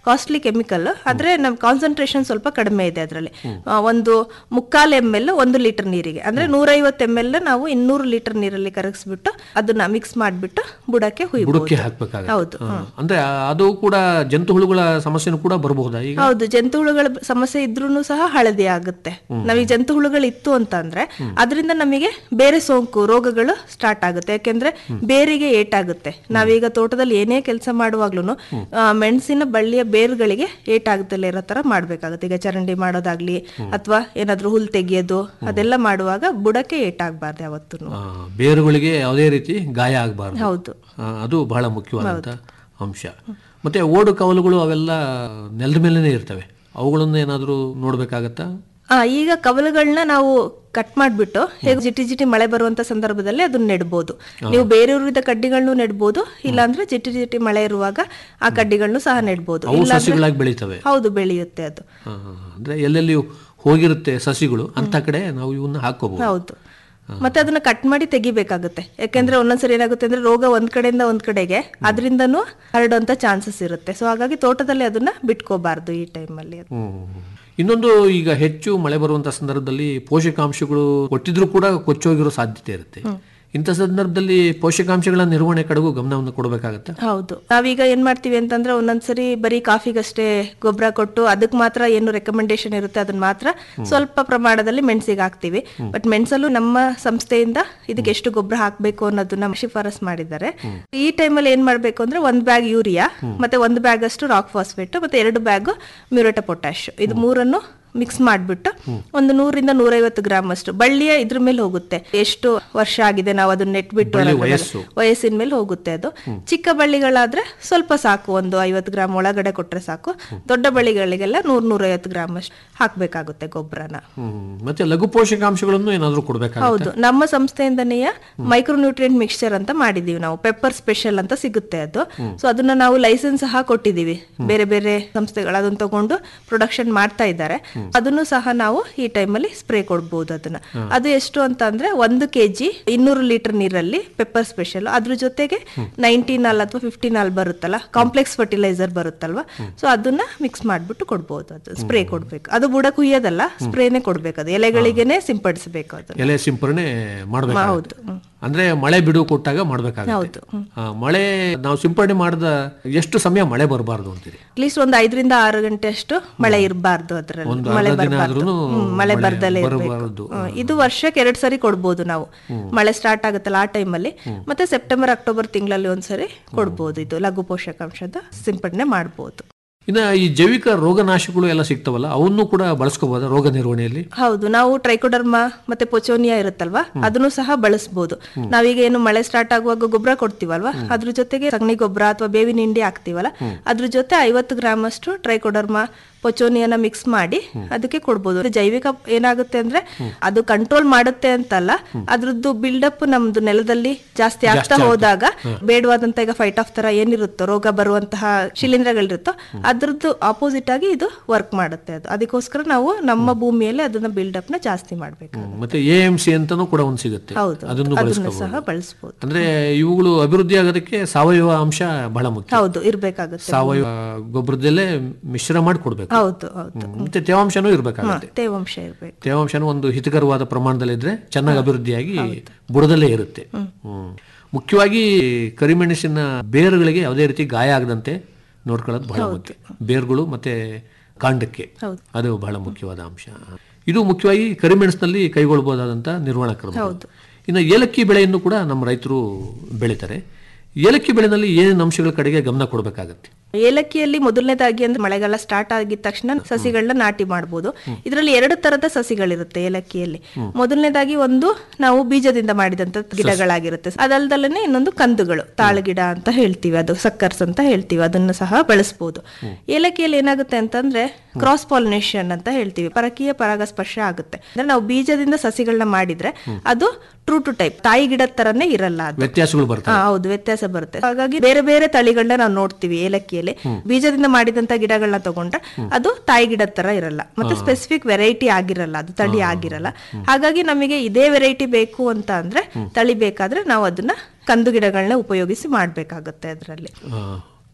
ಕಾಸ್ಟ್ಲಿ ಕೆಮಿಕಲ್ ಆದ್ರೆ ನಮ್ ಕಾನ್ಸಂಟ್ರೇಷನ್ ಸ್ವಲ್ಪ ಕಡಿಮೆ ಇದೆ ಅದರಲ್ಲಿ ಒಂದು ಮುಕ್ಕಾಲ್ ಎಮ್ ಎಲ್ ಒಂದು ಲೀಟರ್ ನೀರಿಗೆ ಅಂದ್ರೆ ನೂರೈವತ್ತು ಎಮ್ ಎಲ್ ನಾವು ಇನ್ನೂರು ಲೀಟರ್ ನೀರಲ್ಲಿ ಕರಗಿಸ್ಬಿಟ್ಟು ಅದನ್ನ ಮಿಕ್ಸ್ ಮಾಡ್ಬಿಟ್ಟು ಬುಡಕ್ಕೆ ಬುಡಕ್ಕೆ ಹುಯ್ಬೋದು ಹಾಕ್ಬೇಕಾಗುತ್ತೆ ಹೌದು ಹಾ. ಅಂದ್ರೆ ಅದು ಕೂಡ ಜಂತು ಹುಳುಗಳ ಸಮಸ್ಯೆನೂ ಕೂಡ ಬರಬಹುದಾ ಈಗ ಹೌದು ಜಂತು ಹುಳುಗಳ ಸಮಸ್ಯೆ ಇದ್ರೂ ಸಹ ಹಳದಿ ಆಗುತ್ತೆ ನಮಗೆ ಜಂತು ಹುಳುಗಳು ಇತ್ತು ಅಂತ ಅಂದ್ರೆ ಅದರಿಂದ ನಮಗೆ ಬೇರೆ ಸೋಂಕು ರೋಗಗಳು ಸ್ಟಾರ್ಟ್ ಆಗುತ್ತೆ ಯಾಕೆಂದ್ರೆ ಬೇರಿಗೆ ಏಟಾಗುತ್ತೆ ನಾವೀಗ ತೋಟದಲ್ಲಿ ಏನೇ ಕೆಲಸ ಮಾಡುವಾಗ್ಲೂ ಮೆಣಸಿನ ಬಳ್ಳಿಯ ಬೇರುಗಳಿಗೆ ಏಟಾಗುತ್ತಲೇ ಇರೋ ತರ ಮಾಡ್ಬೇಕಾಗುತ್ತೆ ಈಗ ಚರಂಡಿ ಮಾಡೋದಾಗ್ಲಿ ಅಥವಾ ಏನಾದ್ರೂ ಹುಲ್ ತೆಗಿಯೋದು ಅದೆಲ್ಲ ಮಾಡುವಾಗ ಬುಡಕ್ಕೆ ಏಟಾಗಬಾರ್ದು ಯಾವತ್ತೂ ಆ, ಬೇರುಗಳಿಗೆ ಯಾವುದೇ ರೀತಿ ಗಾಯ ಆಗಬಾರ್ದು ಹೌದು ಅದು ಬಹಳ ಮುಖ್ಯವಾದಂತ ಅಂಶ ಮತ್ತೆ ಓಡು ಕವಲುಗಳು ಅವೆಲ್ಲ ನೆಲದ ಮೇಲೇನೆ ಇರ್ತವೆ ಅವುಗಳನ್ನ ಏನಾದರೂ ನೋಡ್ಬೇಕಾಗತ್ತಾ ಆ ಈಗ ಕವಲುಗಳನ್ನ ನಾವು ಕಟ್ ಮಾಡ್ಬಿಟ್ಟು ಹೇಗೆ ಜಿಟಿ ಜಿಟಿ ಮಳೆ ಬರುವಂತ ಸಂದರ್ಭದಲ್ಲಿ ಅದನ್ನ ನೆಡ್ಬೋದು ನೀವು ಬೇರೆ ಊರಿದ ಕಡ್ಡಿಗಳನ್ನು ನೆಡ್ಬೋದು ಇಲ್ಲಾಂದ್ರೆ ಜಿಟಿ ಜಿಟಿ ಮಳೆ ಇರುವಾಗ ಆ ಕಡ್ಡಿಗಳನ್ನು ಸಹ ನೆಡ್ಬೋದು ಅವು ಇಲ್ಲಾಂದ್ರೆ ಸಸಿಗಳಾಗಿ ಬೆಳೀತವೆ ಹೌದು ಬೆಳೆಯುತ್ತೆ ಅದು ಆ, ಅಂದ್ರೆ ಎಲ್ಲೆಲ್ಲಿ ಹೋಗಿರುತ್ತೆ ಸಸಿಗಳು ಅಂತ ಕಡೆ ನಾವು ಇವನ್ನ ಹಾಕೋಬಹುದು ಹೌದು ಮತ್ತೆ ಅದನ್ನ ಕಟ್ ಮಾಡಿ ತೆಗಿಬೇಕಾಗುತ್ತೆ ಯಾಕೆಂದ್ರೆ ಒಂದೊಂದ್ಸರಿ ಏನಾಗುತ್ತೆ ಅಂದ್ರೆ ರೋಗ ಒಂದ್ ಕಡೆಯಿಂದ ಒಂದ್ ಕಡೆಗೆ ಅದರಿಂದನೂ ಹರಡುವಂತ ಚಾನ್ಸಸ್ ಇರುತ್ತೆ ಸೊ ಹಾಗಾಗಿ ತೋಟದಲ್ಲಿ ಅದನ್ನ ಬಿಟ್ಕೋಬಾರ್ದು ಈ ಟೈಮಲ್ಲಿ ಇನ್ನೊಂದು ಈಗ ಹೆಚ್ಚು ಮಳೆ ಬರುವಂತ ಸಂದರ್ಭದಲ್ಲಿ ಪೋಷಕಾಂಶಗಳು ಕೊಟ್ಟಿದ್ರು ಕೂಡ ಕೊಚ್ಚೋಗಿರೋ ಸಾಧ್ಯತೆ ಇರುತ್ತೆ ಇಂಥ ಸಂದರ್ಭದಲ್ಲಿ ಪೋಷಕಾಂಶಗಳ ನಿರ್ವಹಣೆ ಕಡೆಗೂ ಗಮನವನ್ನು ಕೊಡಬೇಕಾಗತ್ತೆ ಹೌದು ನಾವೀಗ ಏನ್ ಮಾಡ್ತೀವಿ ಅಂತಂದ್ರೆ ಒಂದೊಂದ್ಸರಿ ಬರೀ ಕಾಫಿಗಷ್ಟೇ ಗೊಬ್ಬರ ಕೊಟ್ಟು ಅದಕ್ಕೆ ಮಾತ್ರ ಏನು ರೆಕಮೆಂಡೇಶನ್ ಇರುತ್ತೆ ಅದನ್ನ ಮಾತ್ರ ಸ್ವಲ್ಪ ಪ್ರಮಾಣದಲ್ಲಿ ಮೆಣಸಿಗೆ ಹಾಕ್ತಿವಿ ಬಟ್ ಮೆಣಸಲ್ಲೂ ನಮ್ಮ ಸಂಸ್ಥೆಯಿಂದ ಇದಕ್ಕೆ ಎಷ್ಟು ಗೊಬ್ಬರ ಹಾಕ್ಬೇಕು ಅನ್ನೋದನ್ನ ಶಿಫಾರಸ್ ಮಾಡಿದ್ದಾರೆ ಈ ಟೈಮಲ್ಲಿ ಏನ್ ಮಾಡ್ಬೇಕು ಅಂದ್ರೆ ಒಂದ್ ಬ್ಯಾಗ್ ಯೂರಿಯಾ ಮತ್ತೆ ಒಂದು ಬ್ಯಾಗ್ ಅಷ್ಟು ರಾಕ್ ಫಾಸ್ಫೇಟ್ ಮತ್ತೆ ಎರಡು ಬ್ಯಾಗ್ ಮ್ಯೂರೇಟ ಪೊಟ್ಯಾಶ್ ಇದು ಮೂರನ್ನು ಮಿಕ್ಸ್ ಮಾಡ್ಬಿಟ್ಟು ಒಂದು ನೂರಿಂದ ನೂರೈವತ್ತು ಗ್ರಾಮ್ ಅಷ್ಟು ಬಳ್ಳಿಯ ಇದ್ರ ಮೇಲೆ ಹೋಗುತ್ತೆ ಎಷ್ಟು ವರ್ಷ ಆಗಿದೆ ನಾವು ಅದನ್ನ ನೆಟ್ಬಿಟ್ಟು ಬಳ್ಳಿ ಅನ್ನೋದ್ರ ಮೇಲೆ. ವಯಸ್ಸು. ವಯಸ್ಸಿನ ಮೇಲೆ ಹೋಗುತ್ತೆ ಅದು ಚಿಕ್ಕ ಬಳ್ಳಿಗಳಾದ್ರೆ ಸ್ವಲ್ಪ ಸಾಕು ಒಂದು ಐವತ್ತು ಗ್ರಾಮ್ ಒಳಗಡೆ ಕೊಟ್ರೆ ಸಾಕು ದೊಡ್ಡ ಬಳ್ಳಿಗಳಿಗೆಲ್ಲ ನೂರ್ ನೂರೈವತ್ತು ಗ್ರಾಮ್ ಅಷ್ಟು ಹಾಕ್ಬೇಕಾಗುತ್ತೆ ಗೊಬ್ಬರನ ಹ್ಮ್. ಮತ್ತೆ ಲಘು ಪೋಷಕಾಂಶಗಳನ್ನು ಏನಾದರೂ ಕೊಡಬೇಕಾಗುತ್ತೆ ಹೌದು ನಮ್ಮ ಸಂಸ್ಥೆಯಿಂದನೇ ಮೈಕ್ರೋ ನ್ಯೂಟ್ರಿಯೆಂಟ್ ಮಿಕ್ಸ್ಚರ್ ಅಂತ ಮಾಡಿದೀವಿ ನಾವು ಪೆಪ್ಪರ್ ಸ್ಪೆಷಲ್ ಅಂತ ಸಿಗುತ್ತೆ ಅದು ಸೊ ಅದನ್ನ ನಾವು ಲೈಸೆನ್ಸ್ ಸಹ ಕೊಟ್ಟಿದೀವಿ ಬೇರೆ ಬೇರೆ ಸಂಸ್ಥೆಗಳು ಅದನ್ನ ತಗೊಂಡು ಪ್ರೊಡಕ್ಷನ್ ಮಾಡ್ತಾ ಇದ್ದಾರೆ ಅದನ್ನು ಸಹ ನಾವು ಈ ಟೈಮಲ್ಲಿ ಸ್ಪ್ರೇ ಕೊಡ್ಬೋದು ಅದನ್ನ ಅದು ಎಷ್ಟು ಅಂತ ಅಂದ್ರೆ ಒಂದು ಕೆಜಿ ಇನ್ನೂರು ಲೀಟರ್ ನೀರಲ್ಲಿ ಪೆಪ್ಪರ್ ಸ್ಪೆಷಲ್ ಅದ್ರ ಜೊತೆಗೆ ನೈನ್ಟೀನ್ ಅಲ್ ಅಥವಾ ಫಿಫ್ಟೀನ್ ಅಲ್ ಬರುತ್ತಲ್ಲ ಕಾಂಪ್ಲೆಕ್ಸ್ ಫರ್ಟಿಲೈಸರ್ ಬರುತ್ತಲ್ವಾ ಸೊ ಅದನ್ನ ಮಿಕ್ಸ್ ಮಾಡ್ಬಿಟ್ಟು ಕೊಡ್ಬೋದು ಅದು ಸ್ಪ್ರೇ ಕೊಡ್ಬೇಕು ಅದು ಬುಡ ಕುಯ್ಯೋದಲ್ಲ ಸ್ಪ್ರೇನೆ ಕೊಡ್ಬೇಕು ಅದು ಎಲೆಗಳಿಗೆನೆ ಸಿಂಪಡಿಸಬೇಕು ಅದನ್ನ ಎಲೆ ಸಿಂಪರಣೆ ಮಾಡಬೇಕು ಹೌದು ಹ್ಮ್. ಅಂದ್ರೆ ಮಳೆ ಬಿಡು ಕೊಟ್ಟಾಗ ಮಾಡ್ಬೇಕಾಗುತ್ತೆ ಹೌದು ಆ, ಮಳೆ ನಾವು ಸಿಂಪರಣೆ ಮಾಡಿದ ಎಷ್ಟು ಸಮಯ ಮಳೆ ಬರಬಾರ್ದು ಅಂತೀರಿ ಅಟ್ಲೀಸ್ಟ್ ಒಂದು ಐದರಿಂದ ಆರು ಗಂಟೆ ಅಷ್ಟು ಮಳೆ ಇರಬಾರ್ದು ಅದರಲ್ಲಿ ಒಂದು ಮಳೆ ಅರ್ಧ ದಿನ ಬರಬಾರ್ದು ಆದ್ರೂನು ಮಳೆ ಮಳೆ ಬರ್ದಲೇ ಬರಬಾರ್ದು. ಇರಬೇಕು ಇದು ವರ್ಷಕ್ಕೆ ಎರಡ್ ಸರಿ ಕೊಡ್ಬೋದು ನಾವು ಮಳೆ ಸ್ಟಾರ್ಟ್ ಆಗುತ್ತಲ್ಲ ಆ ಟೈಮಲ್ಲಿ ಮತ್ತೆ ಸೆಪ್ಟೆಂಬರ್ ಅಕ್ಟೋಬರ್ ತಿಂಗಳಲ್ಲಿ ಒಂದ್ಸರಿ ಕೊಡ್ಬೋದು ಇದು ಲಘು ಪೋಷಕಾಂಶದ ಸಿಂಪಡಣೆ ಮಾಡ್ಬೋದು ಇನ್ನ ಈ ಜೈವಿಕ ರೋಗನಾಶಕಗಳು ಎಲ್ಲ ಸಿಗ್ತಾವಲ್ಲ ಅವನ್ನು ಕೂಡ ಬಳಸ್ಕೋಬಹುದಾ ರೋಗ ನಿರ್ವಹಣೆಯಲ್ಲಿ ಹೌದು ನಾವು ಟ್ರೈಕೋಡರ್ಮಾ ಮತ್ತೆ ಪೊಚೋನಿಯಾ ಇರುತ್ತಲ್ವಾ ಅದನ್ನು ಸಹ ಬಳಸಬಹುದು ನಾವೀಗ ಏನು ಮಳೆ ಸ್ಟಾರ್ಟ್ ಆಗುವಾಗ ಗೊಬ್ಬರ ಕೊಡ್ತೀವಲ್ವಾ ಅದ್ರ ಜೊತೆಗೆ ಸಗಣಿ ಗೊಬ್ಬರ ಅಥವಾ ಬೇವಿನ ಹಿಂಡಿ ಹಾಕ್ತಿವಲ್ಲ ಅದ್ರ ಜೊತೆ ಐವತ್ತು ಗ್ರಾಮ್ ಅಷ್ಟು ಟ್ರೈಕೋಡರ್ಮಾ ಪೊಚೋನಿಯನ್ನ ಮಿಕ್ಸ್ ಮಾಡಿ ಅದಕ್ಕೆ ಕೊಡ್ಬೋದು ಅದು ಜೈವಿಕ ಏನಾಗುತ್ತೆ ಅಂದ್ರೆ ಅದು ಕಂಟ್ರೋಲ್ ಮಾಡುತ್ತೆ ಅಂತಲ್ಲ ಅದ್ರದ್ದು ಬಿಲ್ಡಪ್ ನಮ್ದು ನೆಲದಲ್ಲಿ ಜಾಸ್ತಿ ಆಗ್ತಾ ಹೋದಾಗ ಬೇಡವಾದಂತ ಈಗ ಫೈಟ್ ಆಫ್ ತರ ಏನಿರುತ್ತೋ ರೋಗ ಬರುವಂತಹ ಶಿಲೀಂಧ್ರಗಳಿರುತ್ತೋ ಅದ್ರದ್ದು ಆಪೋಸಿಟ್ ಆಗಿ ಇದು ವರ್ಕ್ ಮಾಡುತ್ತೆ ಅದು ಅದಕ್ಕೋಸ್ಕರ ನಾವು ನಮ್ಮ ಭೂಮಿಯಲ್ಲಿ ಅದನ್ನ ಬಿಲ್ಡಪ್ ನ ಜಾಸ್ತಿ ಮಾಡ್ಬೇಕು ಹ್ಮ್. ಮತ್ತೆ ಎ ಎಂ ಸಿ ಅಂತಾನು ಕೂಡ ಒಂದು ಸಿಗುತ್ತೆ ಹೌದು ಅದನ್ನು ಅದನ್ನು ಬಳಸ್ಕೋಬಹುದು ಸಹ ಬಳಸಬಹುದು ಅಂದ್ರೆ ಇವುಗಳು ಅಭಿವೃದ್ಧಿ ಆಗೋದಕ್ಕೆ ಸಾವಯವ ಅಂಶ ಬಹಳ ಮುಖ್ಯ ಹೌದು ಇರ್ಬೇಕಾಗುತ್ತೆ ಸಾವಯವ ಗೊಬ್ಬರದಲ್ಲೇ ಮಿಶ್ರ ಮಾಡಿ ಕೊಡ್ಬೇಕು ಹೌದು ಹೌದು ಹ್ಮ್. ಮತ್ತೆ ತೇವಾಂಶನೂ ಇರ್ಬೇಕಾಗುತ್ತೆ ತೇವಾಂಶ ಇರ್ಬೇಕು ತೇವಾಂಶನೂ ಒಂದು ಹಿತಕರವಾದ ಪ್ರಮಾಣದಲ್ಲಿದ್ರೆ ಚೆನ್ನಾಗಿ ಅಭಿವೃದ್ಧಿಯಾಗಿ ಬುಡದಲ್ಲೇ ಇರುತ್ತೆ ಹ್ಮ್. ಮುಖ್ಯವಾಗಿ ಕರಿಮೆಣಸಿನ ಬೇರುಗಳಿಗೆ ಯಾವುದೇ ರೀತಿ ಗಾಯ ಆಗದಂತೆ ನೋಡ್ಕೊಳ್ಳೋದು ಬಹಳ ಮುಖ್ಯ ಬೇರುಗಳು ಮತ್ತೆ ಕಾಂಡಕ್ಕೆ ಹೌದು. ಅದು ಬಹಳ ಮುಖ್ಯವಾದ ಅಂಶ ಇದು ಮುಖ್ಯವಾಗಿ ಕರಿಮೆಣಸಿನಲ್ಲಿ ಕೈಗೊಳ್ಳಬಹುದಾದಂಥ ನಿರ್ವಹಣಾ ಕ್ರಮ ಇನ್ನು ಏಲಕ್ಕಿ ಬೆಳೆಯನ್ನು ಕೂಡ ನಮ್ಮ ರೈತರು ಬೆಳೀತಾರೆ ಏಲಕ್ಕಿ ಬೆಳೆನಲ್ಲಿ ಏನೇನು ಅಂಶಗಳ ಕಡೆಗೆ ಗಮನ ಕೊಡಬೇಕಾಗತ್ತೆ ಏಲಕ್ಕಿಯಲ್ಲಿ ಮೊದಲನೇದಾಗಿ ಅಂದ್ರೆ ಮಳೆಗಾಲ ಸ್ಟಾರ್ಟ್ ಆಗಿದ ತಕ್ಷಣ ಸಸಿಗಳನ್ನ ನಾಟಿ ಮಾಡಬಹುದು ಇದರಲ್ಲಿ ಎರಡು ತರದ ಸಸಿಗಳಿರುತ್ತೆ ಏಲಕ್ಕಿಯಲ್ಲಿ ಮೊದಲನೇದಾಗಿ ಒಂದು ನಾವು ಬೀಜದಿಂದ ಮಾಡಿದಂತ ಗಿಡಗಳಾಗಿರುತ್ತೆ ಅದಲ್ದಲ್ಲೇ ಇನ್ನೊಂದು ಕಂದುಗಳು ತಾಳಗಿಡ ಅಂತ ಹೇಳ್ತೀವಿ ಅದು ಸಕ್ಕರ್ಸ್ ಅಂತ ಹೇಳ್ತೀವಿ ಅದನ್ನು ಸಹ ಬಳಸಬಹುದು ಏಲಕ್ಕಿಯಲ್ಲಿ ಏನಾಗುತ್ತೆ ಅಂತಂದ್ರೆ ಕ್ರಾಸ್ ಪಾಲಿನೇಷನ್ ಅಂತ ಹೇಳ್ತೀವಿ ಪರಕೀಯ ಪರಾಗಸ್ಪರ್ಶ ಆಗುತ್ತೆ ಅಂದ್ರೆ ನಾವು ಬೀಜದಿಂದ ಸಸಿಗಳನ್ನ ಮಾಡಿದ್ರೆ ಅದು ಟ್ರೂ ಟು ಟೈಪ್ ತಾಯಿ ಗಿಡದ ತರನೇ ಇರಲ್ಲ ಅದು ವ್ಯತ್ಯಾಸಗಳು ಬರ್ತವೆ ಹಾ, ಹೌದು ವ್ಯತ್ಯಾಸ ಬರುತ್ತೆ ಹಾಗಾಗಿ ಬೇರೆ ಬೇರೆ ತಳಿಗಳನ್ನ ನಾವು ನೋಡ್ತೀವಿ ಏಲಕ್ಕಿಯಲ್ಲಿ ಬೀಜದಿಂದ ಮಾಡಿದಂತ ಗಿಡಗಳನ್ನ ತಗೊಂಡ್ರೆ ಅದು ತಾಯಿ ಗಿಡದ ತರ ಇರಲ್ಲ ಮತ್ತೆ ಸ್ಪೆಸಿಫಿಕ್ ವೆರೈಟಿ ಆಗಿರಲ್ಲ ಅದು ತಳಿ ಆಗಿರಲ್ಲ ಹಾಗಾಗಿ ನಮಗೆ ಇದೇ ವೆರೈಟಿ ಬೇಕು ಅಂತ ಅಂದ್ರೆ ತಳಿ ಬೇಕಾದ್ರೆ ನಾವು ಅದನ್ನ ಕಂದು ಗಿಡಗಳನ್ನ ಉಪಯೋಗಿಸಿ ಮಾಡ್ಬೇಕಾಗುತ್ತೆ ಅದರಲ್ಲಿ ಆ,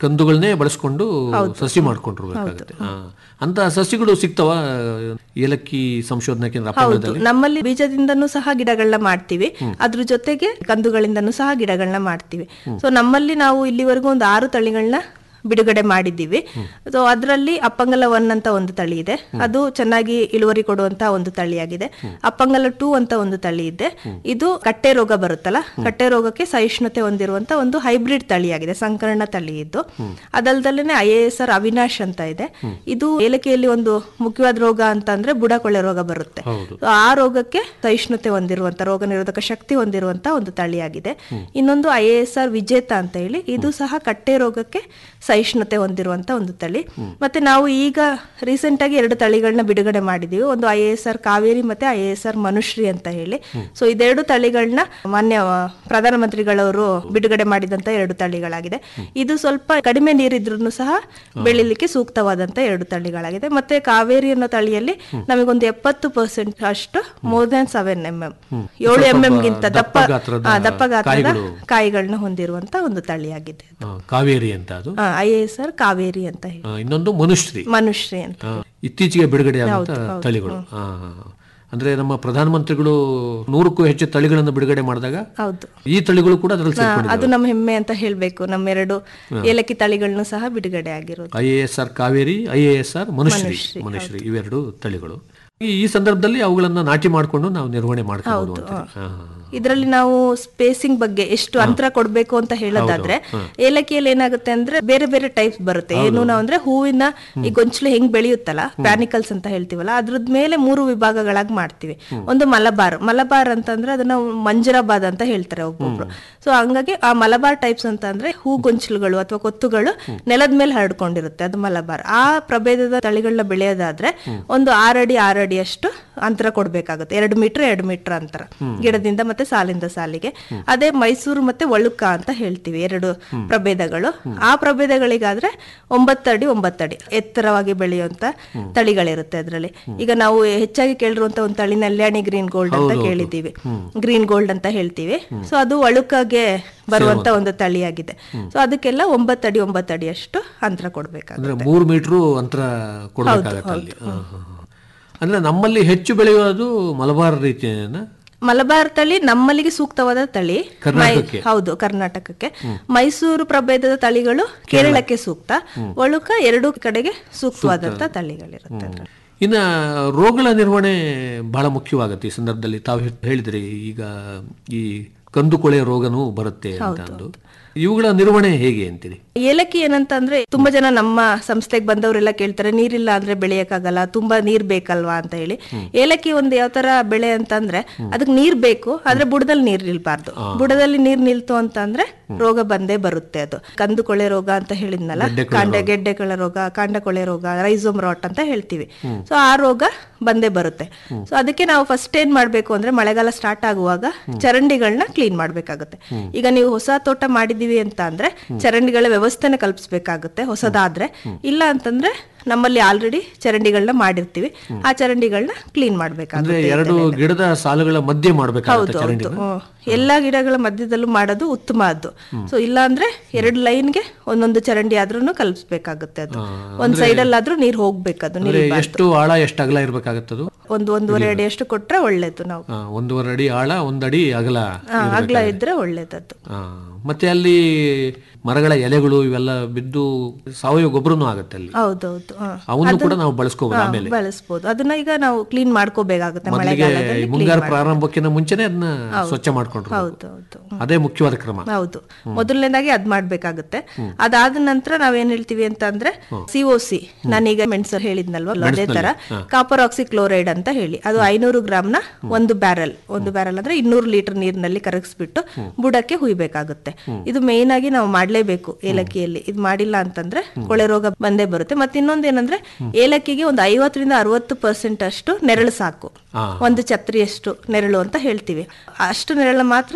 ಕಂದುಗಳನ್ನೇ ಬಳಸ್ಕೊಂಡು ಸಸಿ ಮಾಡ್ಕೊಂಡಿರ್ಬೇಕಾಗುತ್ತೆ ಹಾ. ಅಂತ ಸಸಿಗಳು ಸಿಗ್ತವ ಏಲಕ್ಕಿ ಸಂಶೋಧನಾ ಕೇಂದ್ರ ಹೌದು ಅಪ್ಪಂಗದಲ್ಲಿ ನಮ್ಮಲ್ಲಿ ಬೀಜದಿಂದನೂ ಸಹ ಗಿಡಗಳನ್ನ ಮಾಡ್ತೀವಿ ಅದ್ರ ಜೊತೆಗೆ ಕಂದುಗಳಿಂದನೂ ಸಹ ಗಿಡಗಳನ್ನ ಮಾಡ್ತೀವಿ ಸೊ ನಮ್ಮಲ್ಲಿ ನಾವು ಇಲ್ಲಿವರೆಗೂ ಒಂದು ಆರು ತಳಿಗಳನ್ನ ಬಿಡುಗಡೆ ಮಾಡಿದ್ದೀವಿ ಸೊ ಅದರಲ್ಲಿ ಅಪ್ಪಂಗಲ ಒನ್ ಅಂತ ಒಂದು ತಳಿ ಇದೆ ಅದು ಚೆನ್ನಾಗಿ ಇಳುವರಿ ಕೊಡುವಂತ ಒಂದು ತಳಿಯಾಗಿದೆ ಅಪ್ಪಂಗಲ ಟೂ ಅಂತ ಒಂದು ತಳಿ ಇದೆ ಇದು ಕಟ್ಟೆ ರೋಗ ಬರುತ್ತಲ್ಲ ಕಟ್ಟೆ ರೋಗಕ್ಕೆ ಸಹಿಷ್ಣುತೆ ಹೊಂದಿರುವಂತ ಒಂದು ಹೈಬ್ರಿಡ್ ತಳಿಯಾಗಿದೆ ಸಂಕರಣ ತಳಿ ಇದ್ದು ಅದಲ್ದಲ್ಲೇ I A S R Avinash ಅಂತ ಇದೆ ಇದು ಏಲಕ್ಕಿಯಲ್ಲಿ ಒಂದು ಮುಖ್ಯವಾದ ರೋಗ ಅಂತ ಅಂದ್ರೆ ಬುಡಕೊಳೆ ರೋಗ ಬರುತ್ತೆ So, ಆ ರೋಗಕ್ಕೆ ಸಹಿಷ್ಣುತೆ ಹೊಂದಿರುವಂತ ರೋಗ ನಿರೋಧಕ ಶಕ್ತಿ ಹೊಂದಿರುವಂತ ಒಂದು ತಳಿಯಾಗಿದೆ ಇನ್ನೊಂದು ಐ ಎ ಎಸ್ ಆರ್ ವಿಜೇತ ಅಂತ ಹೇಳಿ ಇದು ಸಹ ಕಟ್ಟೆ ರೋಗಕ್ಕೆ ಸಹಿಷ್ಣುತೆ ಹೊಂದಿರುವಂತ ಒಂದು ತಳಿ ಮತ್ತೆ ನಾವು ಈಗ ರೀಸೆಂಟ್ ಆಗಿ ಎರಡು ತಳಿಗಳನ್ನ ಬಿಡುಗಡೆ ಮಾಡಿದೀವಿ ಒಂದು I A S R Kaveri ಮತ್ತೆ I A S R Manushri ಅಂತ ಹೇಳಿ ಸೊ ಇದೆರಡು ತಳಿಗಳನ್ನ ಮಾನ್ಯ ಆ, ಪ್ರಧಾನಮಂತ್ರಿಗಳವರು ಬಿಡುಗಡೆ ಮಾಡಿದಂತ ಎರಡು ತಳಿಗಳಾಗಿದೆ ಇದು ಸ್ವಲ್ಪ ಕಡಿಮೆ ನೀರಿದ್ರು ಸಹ ಬೆಳಿಲಿಕ್ಕೆ ಸೂಕ್ತವಾದಂತ ಎರಡು ತಳಿಗಳಾಗಿದೆ ಮತ್ತೆ ಕಾವೇರಿ ಅನ್ನೋ ತಳಿಯಲ್ಲಿ ನಮಗೊಂದು ಎಪ್ಪತ್ತು ಪರ್ಸೆಂಟ್ ಅಷ್ಟು more than seven M M ಏಳು ಎಂ ಎಂ ಗಿಂತ ದಪ್ಪ ದಪ್ಪ ಗಾತ್ರದ ಆ, ದಪ್ಪ ಗಾತ್ರದ ಕಾಯಿಗಳು. ಕಾಯಿಗಳನ್ನ ಹೊಂದಿರುವಂತ ಒಂದು ತಳಿಯಾಗಿದೆ ಹಾ, ಕಾವೇರಿ ಅಂತ ಅದು I A S R Kaveri ಅಂತ ಹೇಳಿ ಆ, ಇನ್ನೊಂದು ಮನುಶ್ರೀ ಮನುಶ್ರೀ ಅಂತ ಆ, ಇತ್ತೀಚೆಗೆ ಬಿಡುಗಡೆಯಾದಂತ ತಳಿಗಳು ಆ, ಹಾ, ಹಾ. ಅಂದ್ರೆ ನಮ್ಮ ಪ್ರಧಾನಮಂತ್ರಿಗಳು ನೂರಕ್ಕೂ ಹೆಚ್ಚು ತಳಿಗಳನ್ನು ಬಿಡುಗಡೆ ಮಾಡಿದಾಗ ಹೌದು ಈ ತಳಿಗಳು ಕೂಡ ಅದರಲ್ಲಿ ಆ, ಸೇರ್ಕೊಂಡಿದ್ದಾವೆ ಅದು ನಮ್ಮ ಹೆಮ್ಮೆ ಅಂತ ಹೇಳ್ಬೇಕು ನಮ್ಮೆರಡು ಏಲಕ್ಕಿ ತಳಿಗಳನ್ನು ಸಹ ಬಿಡುಗಡೆ ಆಗಿರೋದು I A S R Kaveri I A S R Manushri Manushri ಇವೆರಡು ತಳಿಗಳು ಈ ಈ ಸಂದರ್ಭದಲ್ಲಿ ಅವುಗಳನ್ನ ನಾಟಿ ಮಾಡಿಕೊಂಡು ನಾವು ನಿರ್ವಹಣೆ ಮಾಡ್ಕೋಬಹುದು ಅಂತ ಹಾ, ಹಾ. ಇದರಲ್ಲಿ ನಾವು ಸ್ಪೇಸಿಂಗ್ ಬಗ್ಗೆ ಎಷ್ಟು ಅಂತರ ಕೊಡ್ಬೇಕು ಅಂತ ಹೇಳೋದಾದ್ರೆ ಏಲಕ್ಕಿಯಲ್ಲಿ ಏನಾಗುತ್ತೆ ಅಂದ್ರೆ ಬೇರೆ ಬೇರೆ ಟೈಪ್ಸ್ ಬರುತ್ತೆ ಏನು ನಾವು ಅಂದ್ರೆ ಹೂವಿನ ಈ ಗೊಂಚಲು ಹೆಂಗ್ ಬೆಳೆಯುತ್ತಲ್ಲ ಪ್ಯಾನಿಕಲ್ಸ್ ಅಂತ ಹೇಳ್ತೀವಲ್ಲ ಅದ್ರದ್ ಮೇಲೆ ಮೂರು ವಿಭಾಗಗಳಾಗಿ ಮಾಡ್ತೀವಿ ಒಂದು ಮಲಬಾರ್ ಮಲಬಾರ್ ಅಂತಂದ್ರೆ ಅದನ್ನ ಮಂಜರಾಬಾದ್ ಅಂತ ಹೇಳ್ತಾರೆ ಒಬ್ಬೊಬ್ರು ಸೊ ಹಂಗಾಗಿ ಆ ಮಲಬಾರ್ ಟೈಪ್ಸ್ ಅಂತ ಅಂದ್ರೆ ಹೂ ಗೊಂಚಲುಗಳು ಅಥವಾ ಕೊತ್ತುಗಳು ನೆಲದ ಮೇಲೆ ಹರಡ್ಕೊಂಡಿರುತ್ತೆ ಅದು ಮಲಬಾರ್ ಆ ಪ್ರಭೇದದ ತಳಿಗಳನ್ನ ಬೆಳೆಯೋದಾದ್ರೆ ಒಂದು ಆರಡಿ ಆರಡಿ ಅಷ್ಟು ಅಂತರ ಕೊಡ್ಬೇಕಾಗುತ್ತೆ ಎರಡು ಮೀಟರ್ ಎರಡು ಮೀಟರ್ ಅಂತರ ಗಿಡದಿಂದ ಮತ್ತೆ ಸಾಲಿಂದ ಸಾಲಿಗೆ ಅದೇ ಮೈಸೂರು ಮತ್ತೆ ಒಳುಕ ಅಂತ ಹೇಳ್ತೀವಿ ಎರಡು ಪ್ರಭೇದಗಳು ಆ ಪ್ರಭೇದಗಳಿಗಾದ್ರೆ ಒಂಬತ್ತಡಿ ಒಂಬತ್ತಡಿ ಎತ್ತರವಾಗಿ ಬೆಳೆಯುವಂತ ತಳಿಗಳಿರುತ್ತೆ ಅದರಲ್ಲಿ ಈಗ ನಾವು ಹೆಚ್ಚಾಗಿ ಕೇಳಿರುವಂತ ಒಂದು ತಳಿ ನಲ್ಯಾಣಿ ಗ್ರೀನ್ ಗೋಲ್ಡ್ ಅಂತ ಕೇಳಿದ್ದೀವಿ ಗ್ರೀನ್ ಗೋಲ್ಡ್ ಅಂತ ಹೇಳ್ತೀವಿ ಸೊ ಅದು ಒಳುಕಗೆ ಬರುವಂತ ಒಂದು ತಳಿಯಾಗಿದೆ ಸೊ ಅದಕ್ಕೆಲ್ಲ ಒಂಬತ್ತಡಿ ಒಂಬತ್ತಡಿ ಅಷ್ಟು ಅಂತರ ಕೊಡ್ಬೇಕಾಗುತ್ತೆ ಅಂದ್ರೆ ಮೂರು ಮೀಟರ್ ಅಂತರ ಕೊಡಬೇಕಾಗತ್ತೆ ಅಲ್ಲಿ ಹಾ, ಹಾ, ಹಾ. ಅಂದ್ರೆ ನಮ್ಮಲ್ಲಿ ಹೆಚ್ಚು ಬೆಳೆಯೋದು ಮಲಬಾರ್ ರೀತಿಯನ್ನ ಮಲಬಾರ್ ತಳಿ ನಮ್ಮಲ್ಲಿಗೆ ಸೂಕ್ತವಾದ ತಳಿ ಕರ್ನಾಟಕಕ್ಕೆ? ಮೈ- ಹೌದು ಕರ್ನಾಟಕಕ್ಕೆ ಮೈಸೂರು ಪ್ರಭೇದದ ತಳಿಗಳು ಕೇರಳಕ್ಕೆ ಸೂಕ್ತ ಒಳುಕ ಎರಡು ಕಡೆಗೆ ಸೂಕ್ತವಾದಂತ ತಳಿಗಳಿರುತ್ತೆ ಅದ್ರಲ್ಲಿ. ಇನ್ನ ರೋಗಗಳ ನಿರ್ವಹಣೆ ಬಹಳ ಮುಖ್ಯವಾಗುತ್ತೆ ಈ ಸಂದರ್ಭದಲ್ಲಿ ತಾವು ಹೇ- ಹೇಳಿದ್ರಿ ಈಗ ಈ ಕಂದುಕೊಳೆ ರೋಗನೂ ಬರುತ್ತೆ ಅಂತ ಅಂದು ಇವುಗಳ ನಿರ್ವಹಣೆ ಹೇಗೆ ಅಂತೀರಿ ಏಲಕ್ಕಿ ಏನಂತಂದ್ರೆ ತುಂಬಾ ಜನ ನಮ್ಮ ಸಂಸ್ಥೆಗೆ ಬಂದವರೆಲ್ಲ ಕೇಳ್ತಾರೆ ನೀರಿಲ್ಲ ಅಂದ್ರೆ ಬೆಳೆಯಕ್ಕಾಗಲ್ಲ ತುಂಬಾ ನೀರ್ ಬೇಕಲ್ವಾ ಅಂತ ಹೇಳಿ ಏಲಕ್ಕಿ ಒಂದು ಯಾವ ತರ ಬೆಳೆ ಅಂತಂದ್ರೆ ಅದಕ್ಕೆ ನೀರ್ ಬೇಕು ಆದ್ರೆ ಬುಡದಲ್ಲಿ ನೀರ್ ನಿಲ್ಬಾರ್ದು ಬುಡದಲ್ಲಿ ನೀರ್ ನಿಲ್ತು ಅಂತಂದ್ರೆ ರೋಗ ಬಂದೇ ಬರುತ್ತೆ ಅದು ಕಂದು ಕೊಳೆ ರೋಗ ಅಂತ ಹೇಳಿದ್ನಲ್ಲ ಕಾಂಡ ಗೆಡ್ಡೆ ಕೊಳೆ ರೋಗ ಕಾಂಡ ಕೊಳೆ ರೋಗ ರೈಸೋಮ್ ರಾಟ್ ಅಂತ ಹೇಳ್ತೀವಿ ಸೊ ಆ ರೋಗ ಬಂದೇ ಬರುತ್ತೆ ಸೊ ಅದಕ್ಕೆ ನಾವು ಫಸ್ಟ್ ಏನ್ ಮಾಡ್ಬೇಕು ಅಂದ್ರೆ ಮಳೆಗಾಲ ಸ್ಟಾರ್ಟ್ ಆಗುವಾಗ ಚರಂಡಿಗಳನ್ನ ಕ್ಲೀನ್ ಮಾಡ್ಬೇಕಾಗುತ್ತೆ ಈಗ ನೀವು ಹೊಸ ತೋಟ ಮಾಡಿದೀವಿ ಅಂತ ಅಂದ್ರೆ ಚರಂಡಿಗಳ ವ್ಯವಸ್ಥೆನ ಕಲ್ಪಿಸ್ಬೇಕಾಗುತ್ತೆ ಹೊಸದಾದ್ರೆ ಇಲ್ಲ ಅಂತಂದ್ರೆ ನಮ್ಮಲ್ಲಿ ಆಲ್ರೆಡಿ ಚರಂಡಿಗಳನ್ನ ಮಾಡಿರ್ತೀವಿ ಆ ಚರಂಡಿಗಳನ್ನ ಕ್ಲೀನ್ ಅಂದ್ರೆ ಮಾಡ್ಬೇಕಾಗುತ್ತೆ ಎರಡು ಗಿಡದ ಸಾಲುಗಳ ಮಧ್ಯೆ ಮಾಡ್ಬೇಕಾಗುತ್ತೆ ಹೌದು ಚರಂಡಿ ಹೌದು ಹ್ಮ್. ಎಲ್ಲಾ ಗಿಡಗಳ ಮಧ್ಯದಲ್ಲೂ ಮಾಡೋದು ಉತ್ತಮ ಅದು ಸೊ ಇಲ್ಲ ಅಂದ್ರೆ ಎರಡು ಲೈನ್ಗೆ ಒಂದೊಂದು ಚರಂಡಿ ಆದ್ರೂ ಕಲ್ಪಿಸ್ಬೇಕಾಗುತ್ತೆ ಅದು ಒಂದ್ ಸೈಡ್ ಅಲ್ಲಾದ್ರೂ ನೀರ್ ಹೋಗ್ಬೇಕು ಅದು ಅಂದ್ರೆ ನಿಲ್ಬಾರ್ದು. ಎಷ್ಟು ಆಳ ಎಷ್ಟು ಅಗಲ ಇರ್ಬೇಕಾಗತ್ತದು ಒಂದು ಒಂದೂವರೆ ಅಡಿ ಅಷ್ಟು ಕೊಟ್ರೆ ಒಳ್ಳೇದು ನಾವು ಆ, ಒಂದೂವರೆ ಅಡಿ ಆಳ ಒಂದಡಿ ಅಗಲ ಆ, ಅಗ್ಲ ಇದ್ರೆ ಒಳ್ಳೇದದ್ದು ಆ, ಮತ್ತೆ ಅಲ್ಲಿ ಮರಗಳ ಎಲೆಗಳು ಇವೆಲ್ಲ ಬಿದ್ದು ಸಾವಯವ ಗೊಬ್ಬರನೂ ಆಗುತ್ತೆ ಅಲ್ಲಿ ಹೌದೌದು ಹ. ಅವನ್ನು ಕೂಡ ನಾವು ಬಳಸ್ಕೋಬಹುದು ಹಾ, ಆಮೇಲೆ ಬಳಸ್ಬೋದು ಅದನ್ನ ಈಗ ನಾವು ಕ್ಲೀನ್ ಮಾಡ್ಕೋಬೇಕಾಗುತ್ತೆ ಮೊದಲಿಗೆ ಮಳೆಗಾಲದಲ್ಲಿ ಮುಂಗಾರು ಪ್ರಾರಂಭಕ್ಕಿಂತ ಮುಂಚೆನೆ ಅದನ್ನ ಸ್ವಚ್ಛ ಮಾಡ್ಕೊಂಡ್ರು ಹೌದು ಹೌದು ಅದೇ ಮುಖ್ಯವಾದ ಕ್ರಮ ಹೌದು ಮೊದಲನೇದಾಗಿ ಅದ್ ಮಾಡ್ಬೇಕಾಗುತ್ತೆ ಅದಾದ ನಂತರ ನಾವೇನ್ ಹೇಳ್ತೀವಿ ಅಂತ ಅಂದ್ರೆ ಸಿಒಸಿ ನಾನೀಗ ಮೆಣಸು ಹೇಳಿದ್ನಲ್ವಾ ಅದೇ ತರ ಕಾಪರ್ ಆಕ್ಸಿ ಕ್ಲೋರೈಡ್ ಅಂತ ಹೇಳಿ ಅದು ಐನೂರು ಗ್ರಾಮ್ನ ಒಂದು ಬ್ಯಾರಲ್ ಒಂದು ಬ್ಯಾರಲ್ ಅಂದ್ರೆ ಇನ್ನೂರು ಲೀಟರ್ ನೀರಿನಲ್ಲಿ ಕರಗಿಸ್ಬಿಟ್ಟು ಬುಡಕ್ಕೆ ಹುಯ್ಬೇಕಾಗುತ್ತೆ ಇದು ಮೇನ್ ಆಗಿ ನಾವು ಮಾಡ್ಲೇಬೇಕು ಏಲಕ್ಕಿಯಲ್ಲಿ ಇದು ಮಾಡಿಲ್ಲ ಅಂತಂದ್ರೆ ಕೊಳೆ ರೋಗ ಬಂದೇ ಬರುತ್ತೆ ಮತ್ತೆ ಇನ್ನೊಂದೇನಂದ್ರೆ ಏಲಕ್ಕಿಗೆ ಒಂದು ಐವತ್ತರಿಂದ ಅರವತ್ತು ಪರ್ಸೆಂಟ್ ಅಷ್ಟು ನೆರಳು ಸಾಕು ಒಂದು ಛತ್ರಿಯಷ್ಟು ನೆರಳು ಅಂತ ಹೇಳ್ತೀವಿ ಅಷ್ಟು ನೆರಳು ಮಾತ್ರ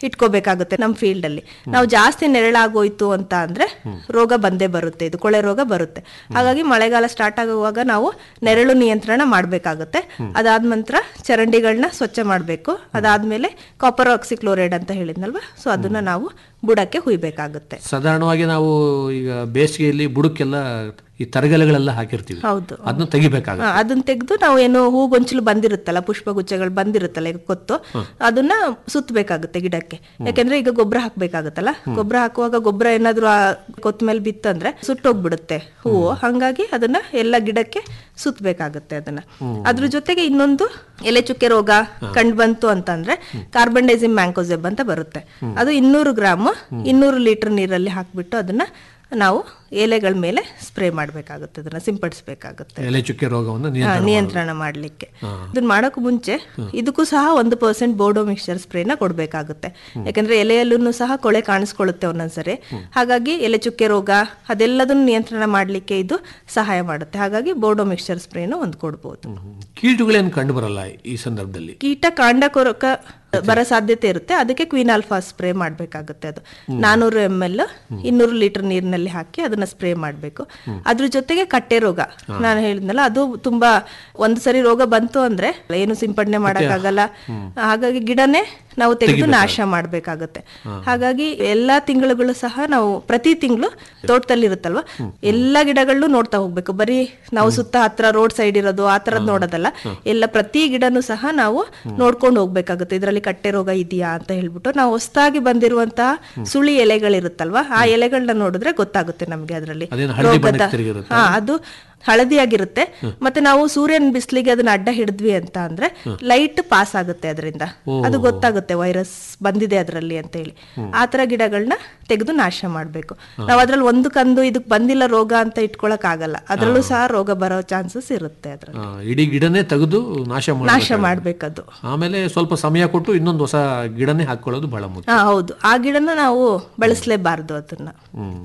ಇಟ್ಕೋಬೇಕಾಗುತ್ತೆ ನಮ್ಮ ಫೀಲ್ಡ್ ಅಲ್ಲಿ ನಾವು ಜಾಸ್ತಿ ನೆರಳಾಗೋಯ್ತು ಅಂತ ಅಂದ್ರೆ ರೋಗ ಬಂದೇ ಬರುತ್ತೆ ಇದು ಕೊಳೆ ರೋಗ ಬರುತ್ತೆ ಹಾಗಾಗಿ ಮಳೆಗಾಲ ಸ್ಟಾರ್ಟ್ ಆಗುವಾಗ ನಾವು ನೆರಳು ನಿಯಂತ್ರಣ ಮಾಡಬೇಕಾಗುತ್ತೆ ಅದಾದ ನಂತರ ಚರಂಡಿಗಳನ್ನ ಸ್ವಚ್ಛ ಮಾಡಬೇಕು ಅದಾದ್ಮೇಲೆ ಕಾಪರ್ ಆಕ್ಸಿಕ್ಲೋರೈಡ್ ಅಂತ ಹೇಳಿದ್ನಲ್ವಾ ಸೊ ಅದನ್ನ ನಾವು ಬುಡಕ್ಕೆ ಹುಯ್ಬೇಕಾಗುತ್ತೆ ಸಾಧಾರಣವಾಗಿ ನಾವು ಈಗ ಬೇಸಿಗೆಯಲ್ಲಿ ಬುಡಕ್ಕೆಲ್ಲ ಈ ತರಗಲೆಗಳೆಲ್ಲ ಹಾಕಿರ್ತೀವಿ ಹೌದು ಅದನ್ನ ತೆಗಿಬೇಕಾಗುತ್ತೆ ಹಾ, ಅದನ್ನ ತೆಗೆದು ನಾವು ಏನು ಹೂ ಗೊಂಚಲು ಬಂದಿರುತ್ತಲ್ಲ ಪುಷ್ಪಗುಚ್ಛಗಳು ಬಂದಿರುತ್ತಲ್ಲ ಈಗ ಕೊತ್ತು ಅದನ್ನ ಸುತ್ತಬೇಕಾಗುತ್ತೆ ಗಿಡಕ್ಕೆ ಯಾಕೆಂದ್ರೆ ಈಗ ಗೊಬ್ಬರ ಹಾಕ್ಬೇಕಾಗುತ್ತಲ್ಲ ಗೊಬ್ಬರ ಹಾಕುವಾಗ ಗೊಬ್ಬರ ಏನಾದ್ರು ಆ ಕೊತ್ತ ಮೇಲೆ ಬಿತ್ತಂದ್ರೆ ಸುಟ್ಟೋಗ್ಬಿಡುತ್ತೆ ಹೂವು ಹಂಗಾಗಿ ಅದನ್ನ ಎಲ್ಲ ಗಿಡಕ್ಕೆ ಸುತ್ತಬೇಕಾಗುತ್ತೆ ಅದನ್ನ ಅದ್ರ ಜೊತೆಗೆ ಇನ್ನೊಂದು ಎಲೆ ಚುಕ್ಕೆ ರೋಗ ಕಂಡು ಬಂತು ಅಂತಂದ್ರೆ ಕಾರ್ಬನ್ ಡೈಸಿಮ್ ಮ್ಯಾಂಕೋಸೆಬ್ ಅಂತ ಬರುತ್ತೆ ಅದು ಇನ್ನೂರು ಗ್ರಾಮ್ ಇನ್ನೂರು ಲೀಟರ್ ನೀರಲ್ಲಿ ಹಾಕ್ಬಿಟ್ಟು ಅದನ್ನ ನಾವು ಎಲೆಗಳ ಮೇಲೆ ಸ್ಪ್ರೇ ಮಾಡಬೇಕಾಗುತ್ತೆ ಅದನ್ನ ಸಿಂಪಡಿಸಬೇಕಾಗುತ್ತೆ ಎಲೆ ಚುಕ್ಕೆ ರೋಗವನ್ನು ಹಾ, ನಿಯಂತ್ರಣ ನಿಯಂತ್ರಣ ಮಾಡ್ಲಿಕ್ಕೆ ಇದನ್ನ ಮಾಡೋಕೆ ಮುಂಚೆ ಇದಕ್ಕೂ ಸಹ ಒಂದು ಪರ್ಸೆಂಟ್ ಬೋರ್ಡೋ ಮಿಕ್ಸ್ಚರ್ ಸ್ಪ್ರೇನ ಕೊಡ್ಬೇಕಾಗುತ್ತೆ ಯಾಕಂದ್ರೆ ಎಲೆಯಲ್ಲೂ ಸಹ ಕೊಳೆ ಕಾಣಿಸ್ಕೊಳ್ಳುತ್ತೆ ಒಂದೊಂದ್ಸರಿ ಹಾಗಾಗಿ ಎಲೆ ಚುಕ್ಕೆ ರೋಗ ಅದೆಲ್ಲದನ್ನು ನಿಯಂತ್ರಣ ಮಾಡ್ಲಿಕ್ಕೆ ಇದು ಸಹಾಯ ಮಾಡುತ್ತೆ ಹಾಗಾಗಿ ಬೋರ್ಡೋ ಮಿಕ್ಸ್ಚರ್ ಸ್ಪ್ರೇನು ಒಂದು ಕೊಡ್ಬೋದು ಕೀಟಗಳೇನು ಕಂಡು ಬರಲ್ಲ ಈ ಸಂದರ್ಭದಲ್ಲಿ ಕೀಟ ಕಾಂಡ ಕೊರಕ ಬರೋ ಸಾಧ್ಯತೆ ಇರುತ್ತೆ ಅದಕ್ಕೆ ಕ್ವೀನ್ ಆಲ್ಫಾ ಸ್ಪ್ರೇ ಮಾಡಬೇಕಾಗುತ್ತೆ ಅದು ನಾನೂರು ಎಮ್ ಎಲ್ ಇನ್ನೂರು ಲೀಟರ್ ನೀರಿನಲ್ಲಿ ಹಾಕಿ ಅದನ್ನ ಸ್ಪ್ರೇ ಮಾಡಬೇಕು ಅದ್ರ ಜೊತೆಗೆ ಕಟ್ಟೆ ರೋಗ ನಾನು ಹೇಳಿದ್ನಲ್ಲ ಅದು ತುಂಬಾ ಒಂದು ಸರಿ ರೋಗ ಬಂತು ಅಂದ್ರೆ ಏನು ಸಿಂಪಡಣೆ ಮಾಡಕ್ಕಾಗಲ್ಲ ಹಾಗಾಗಿ ಗಿಡನೇ ನಾವು ತೆಗೆದು ನಾಶ ಮಾಡಬೇಕಾಗುತ್ತೆ ಹಾಗಾಗಿ ಎಲ್ಲಾ ತಿಂಗಳುಗಳು ಸಹ ನಾವು ಪ್ರತಿ ತಿಂಗಳು ತೋಟದಲ್ಲಿ ಇರುತ್ತಲ್ವಾ ಎಲ್ಲಾ ಗಿಡಗಳನ್ನೂ ನೋಡ್ತಾ ಹೋಗ್ಬೇಕು ಬರೀ ನಾವು ಸುತ್ತ ಹತ್ರ ರೋಡ್ ಸೈಡ್ ಇರೋದು ಆ ತರದ್ ನೋಡೋದಲ್ಲ ಎಲ್ಲ ಪ್ರತಿ ಗಿಡನೂ ಸಹ ನಾವು ನೋಡ್ಕೊಂಡು ಹೋಗ್ಬೇಕಾಗುತ್ತೆ ಇದರಲ್ಲಿ ಕಟ್ಟೆ ರೋಗ ಇದೆಯಾ ಅಂತ ಹೇಳ್ಬಿಟ್ಟು ನಾವು ಹೊಸದಾಗಿ ಬಂದಿರುವಂತಹ ಸುಳಿ ಎಲೆಗಳಿರುತ್ತಲ್ವಾ ಆ ಎಲೆಗಳನ್ನ ನೋಡಿದ್ರೆ ಗೊತ್ತಾಗುತ್ತೆ ನಮ್ಗೆ ಅದರಲ್ಲಿ ಅದೇನು ಹಳದಿ ರೋಗದ ಬಣ್ಣಕ್ಕೆ ತಿರುಗಿರುತ್ತಾ? ಹಾ ಅದು ಹಳದಿಯಾಗಿರುತ್ತೆ ಮತ್ತೆ ನಾವು ಸೂರ್ಯನ ಬಿಸಿಲಿಗೆ ಅದನ್ನ ಅಡ್ಡ ಹಿಡಿದ್ವಿ ಅಂತ ಅಂದ್ರೆ ಲೈಟ್ ಪಾಸ್ ಆಗುತ್ತೆ ಅದರಿಂದ ಅದು ಗೊತ್ತಾಗುತ್ತೆ ವೈರಸ್ ಬಂದಿದೆ ಅದರಲ್ಲಿ ಅಂತ ಹೇಳಿ ಆ ತರ ಗಿಡಗಳನ್ನ ತೆಗೆದು ನಾಶ ಮಾಡ್ಬೇಕು ನಾವು ಅದ್ರಲ್ಲಿ ಒಂದು ಕಂದು ಇದಕ್ ಬಂದಿಲ್ಲ ರೋಗ ಅಂತ ಇಟ್ಕೊಳಕ್ ಆಗಲ್ಲ ಅದ್ರಲ್ಲೂ ಸಹ ರೋಗ ಬರೋ ಚಾನ್ಸಸ್ ಇರುತ್ತೆ ಅದ್ರಲ್ಲಿ ಆ, ಇಡೀ ಗಿಡನೇ ತೆಗೆದು ನಾಶ ನಾಶ ಮಾಡಿ ಮಾಡ್ಬೇಕದು ಆಮೇಲೆ ಸ್ವಲ್ಪ ಸಮಯ ಕೊಟ್ಟು ಇನ್ನೊಂದು ಹೊಸ ಗಿಡನೇ ಹಾಕೊಳ್ಳೋದು ಬಹಳ ಮುಖ್ಯ ಹಾ ಹೌದು ಆ ಗಿಡನ ನಾವು ಬಳಸಲೇಬಾರ್ದು ಅದನ್ನ ಹ್ಮ್.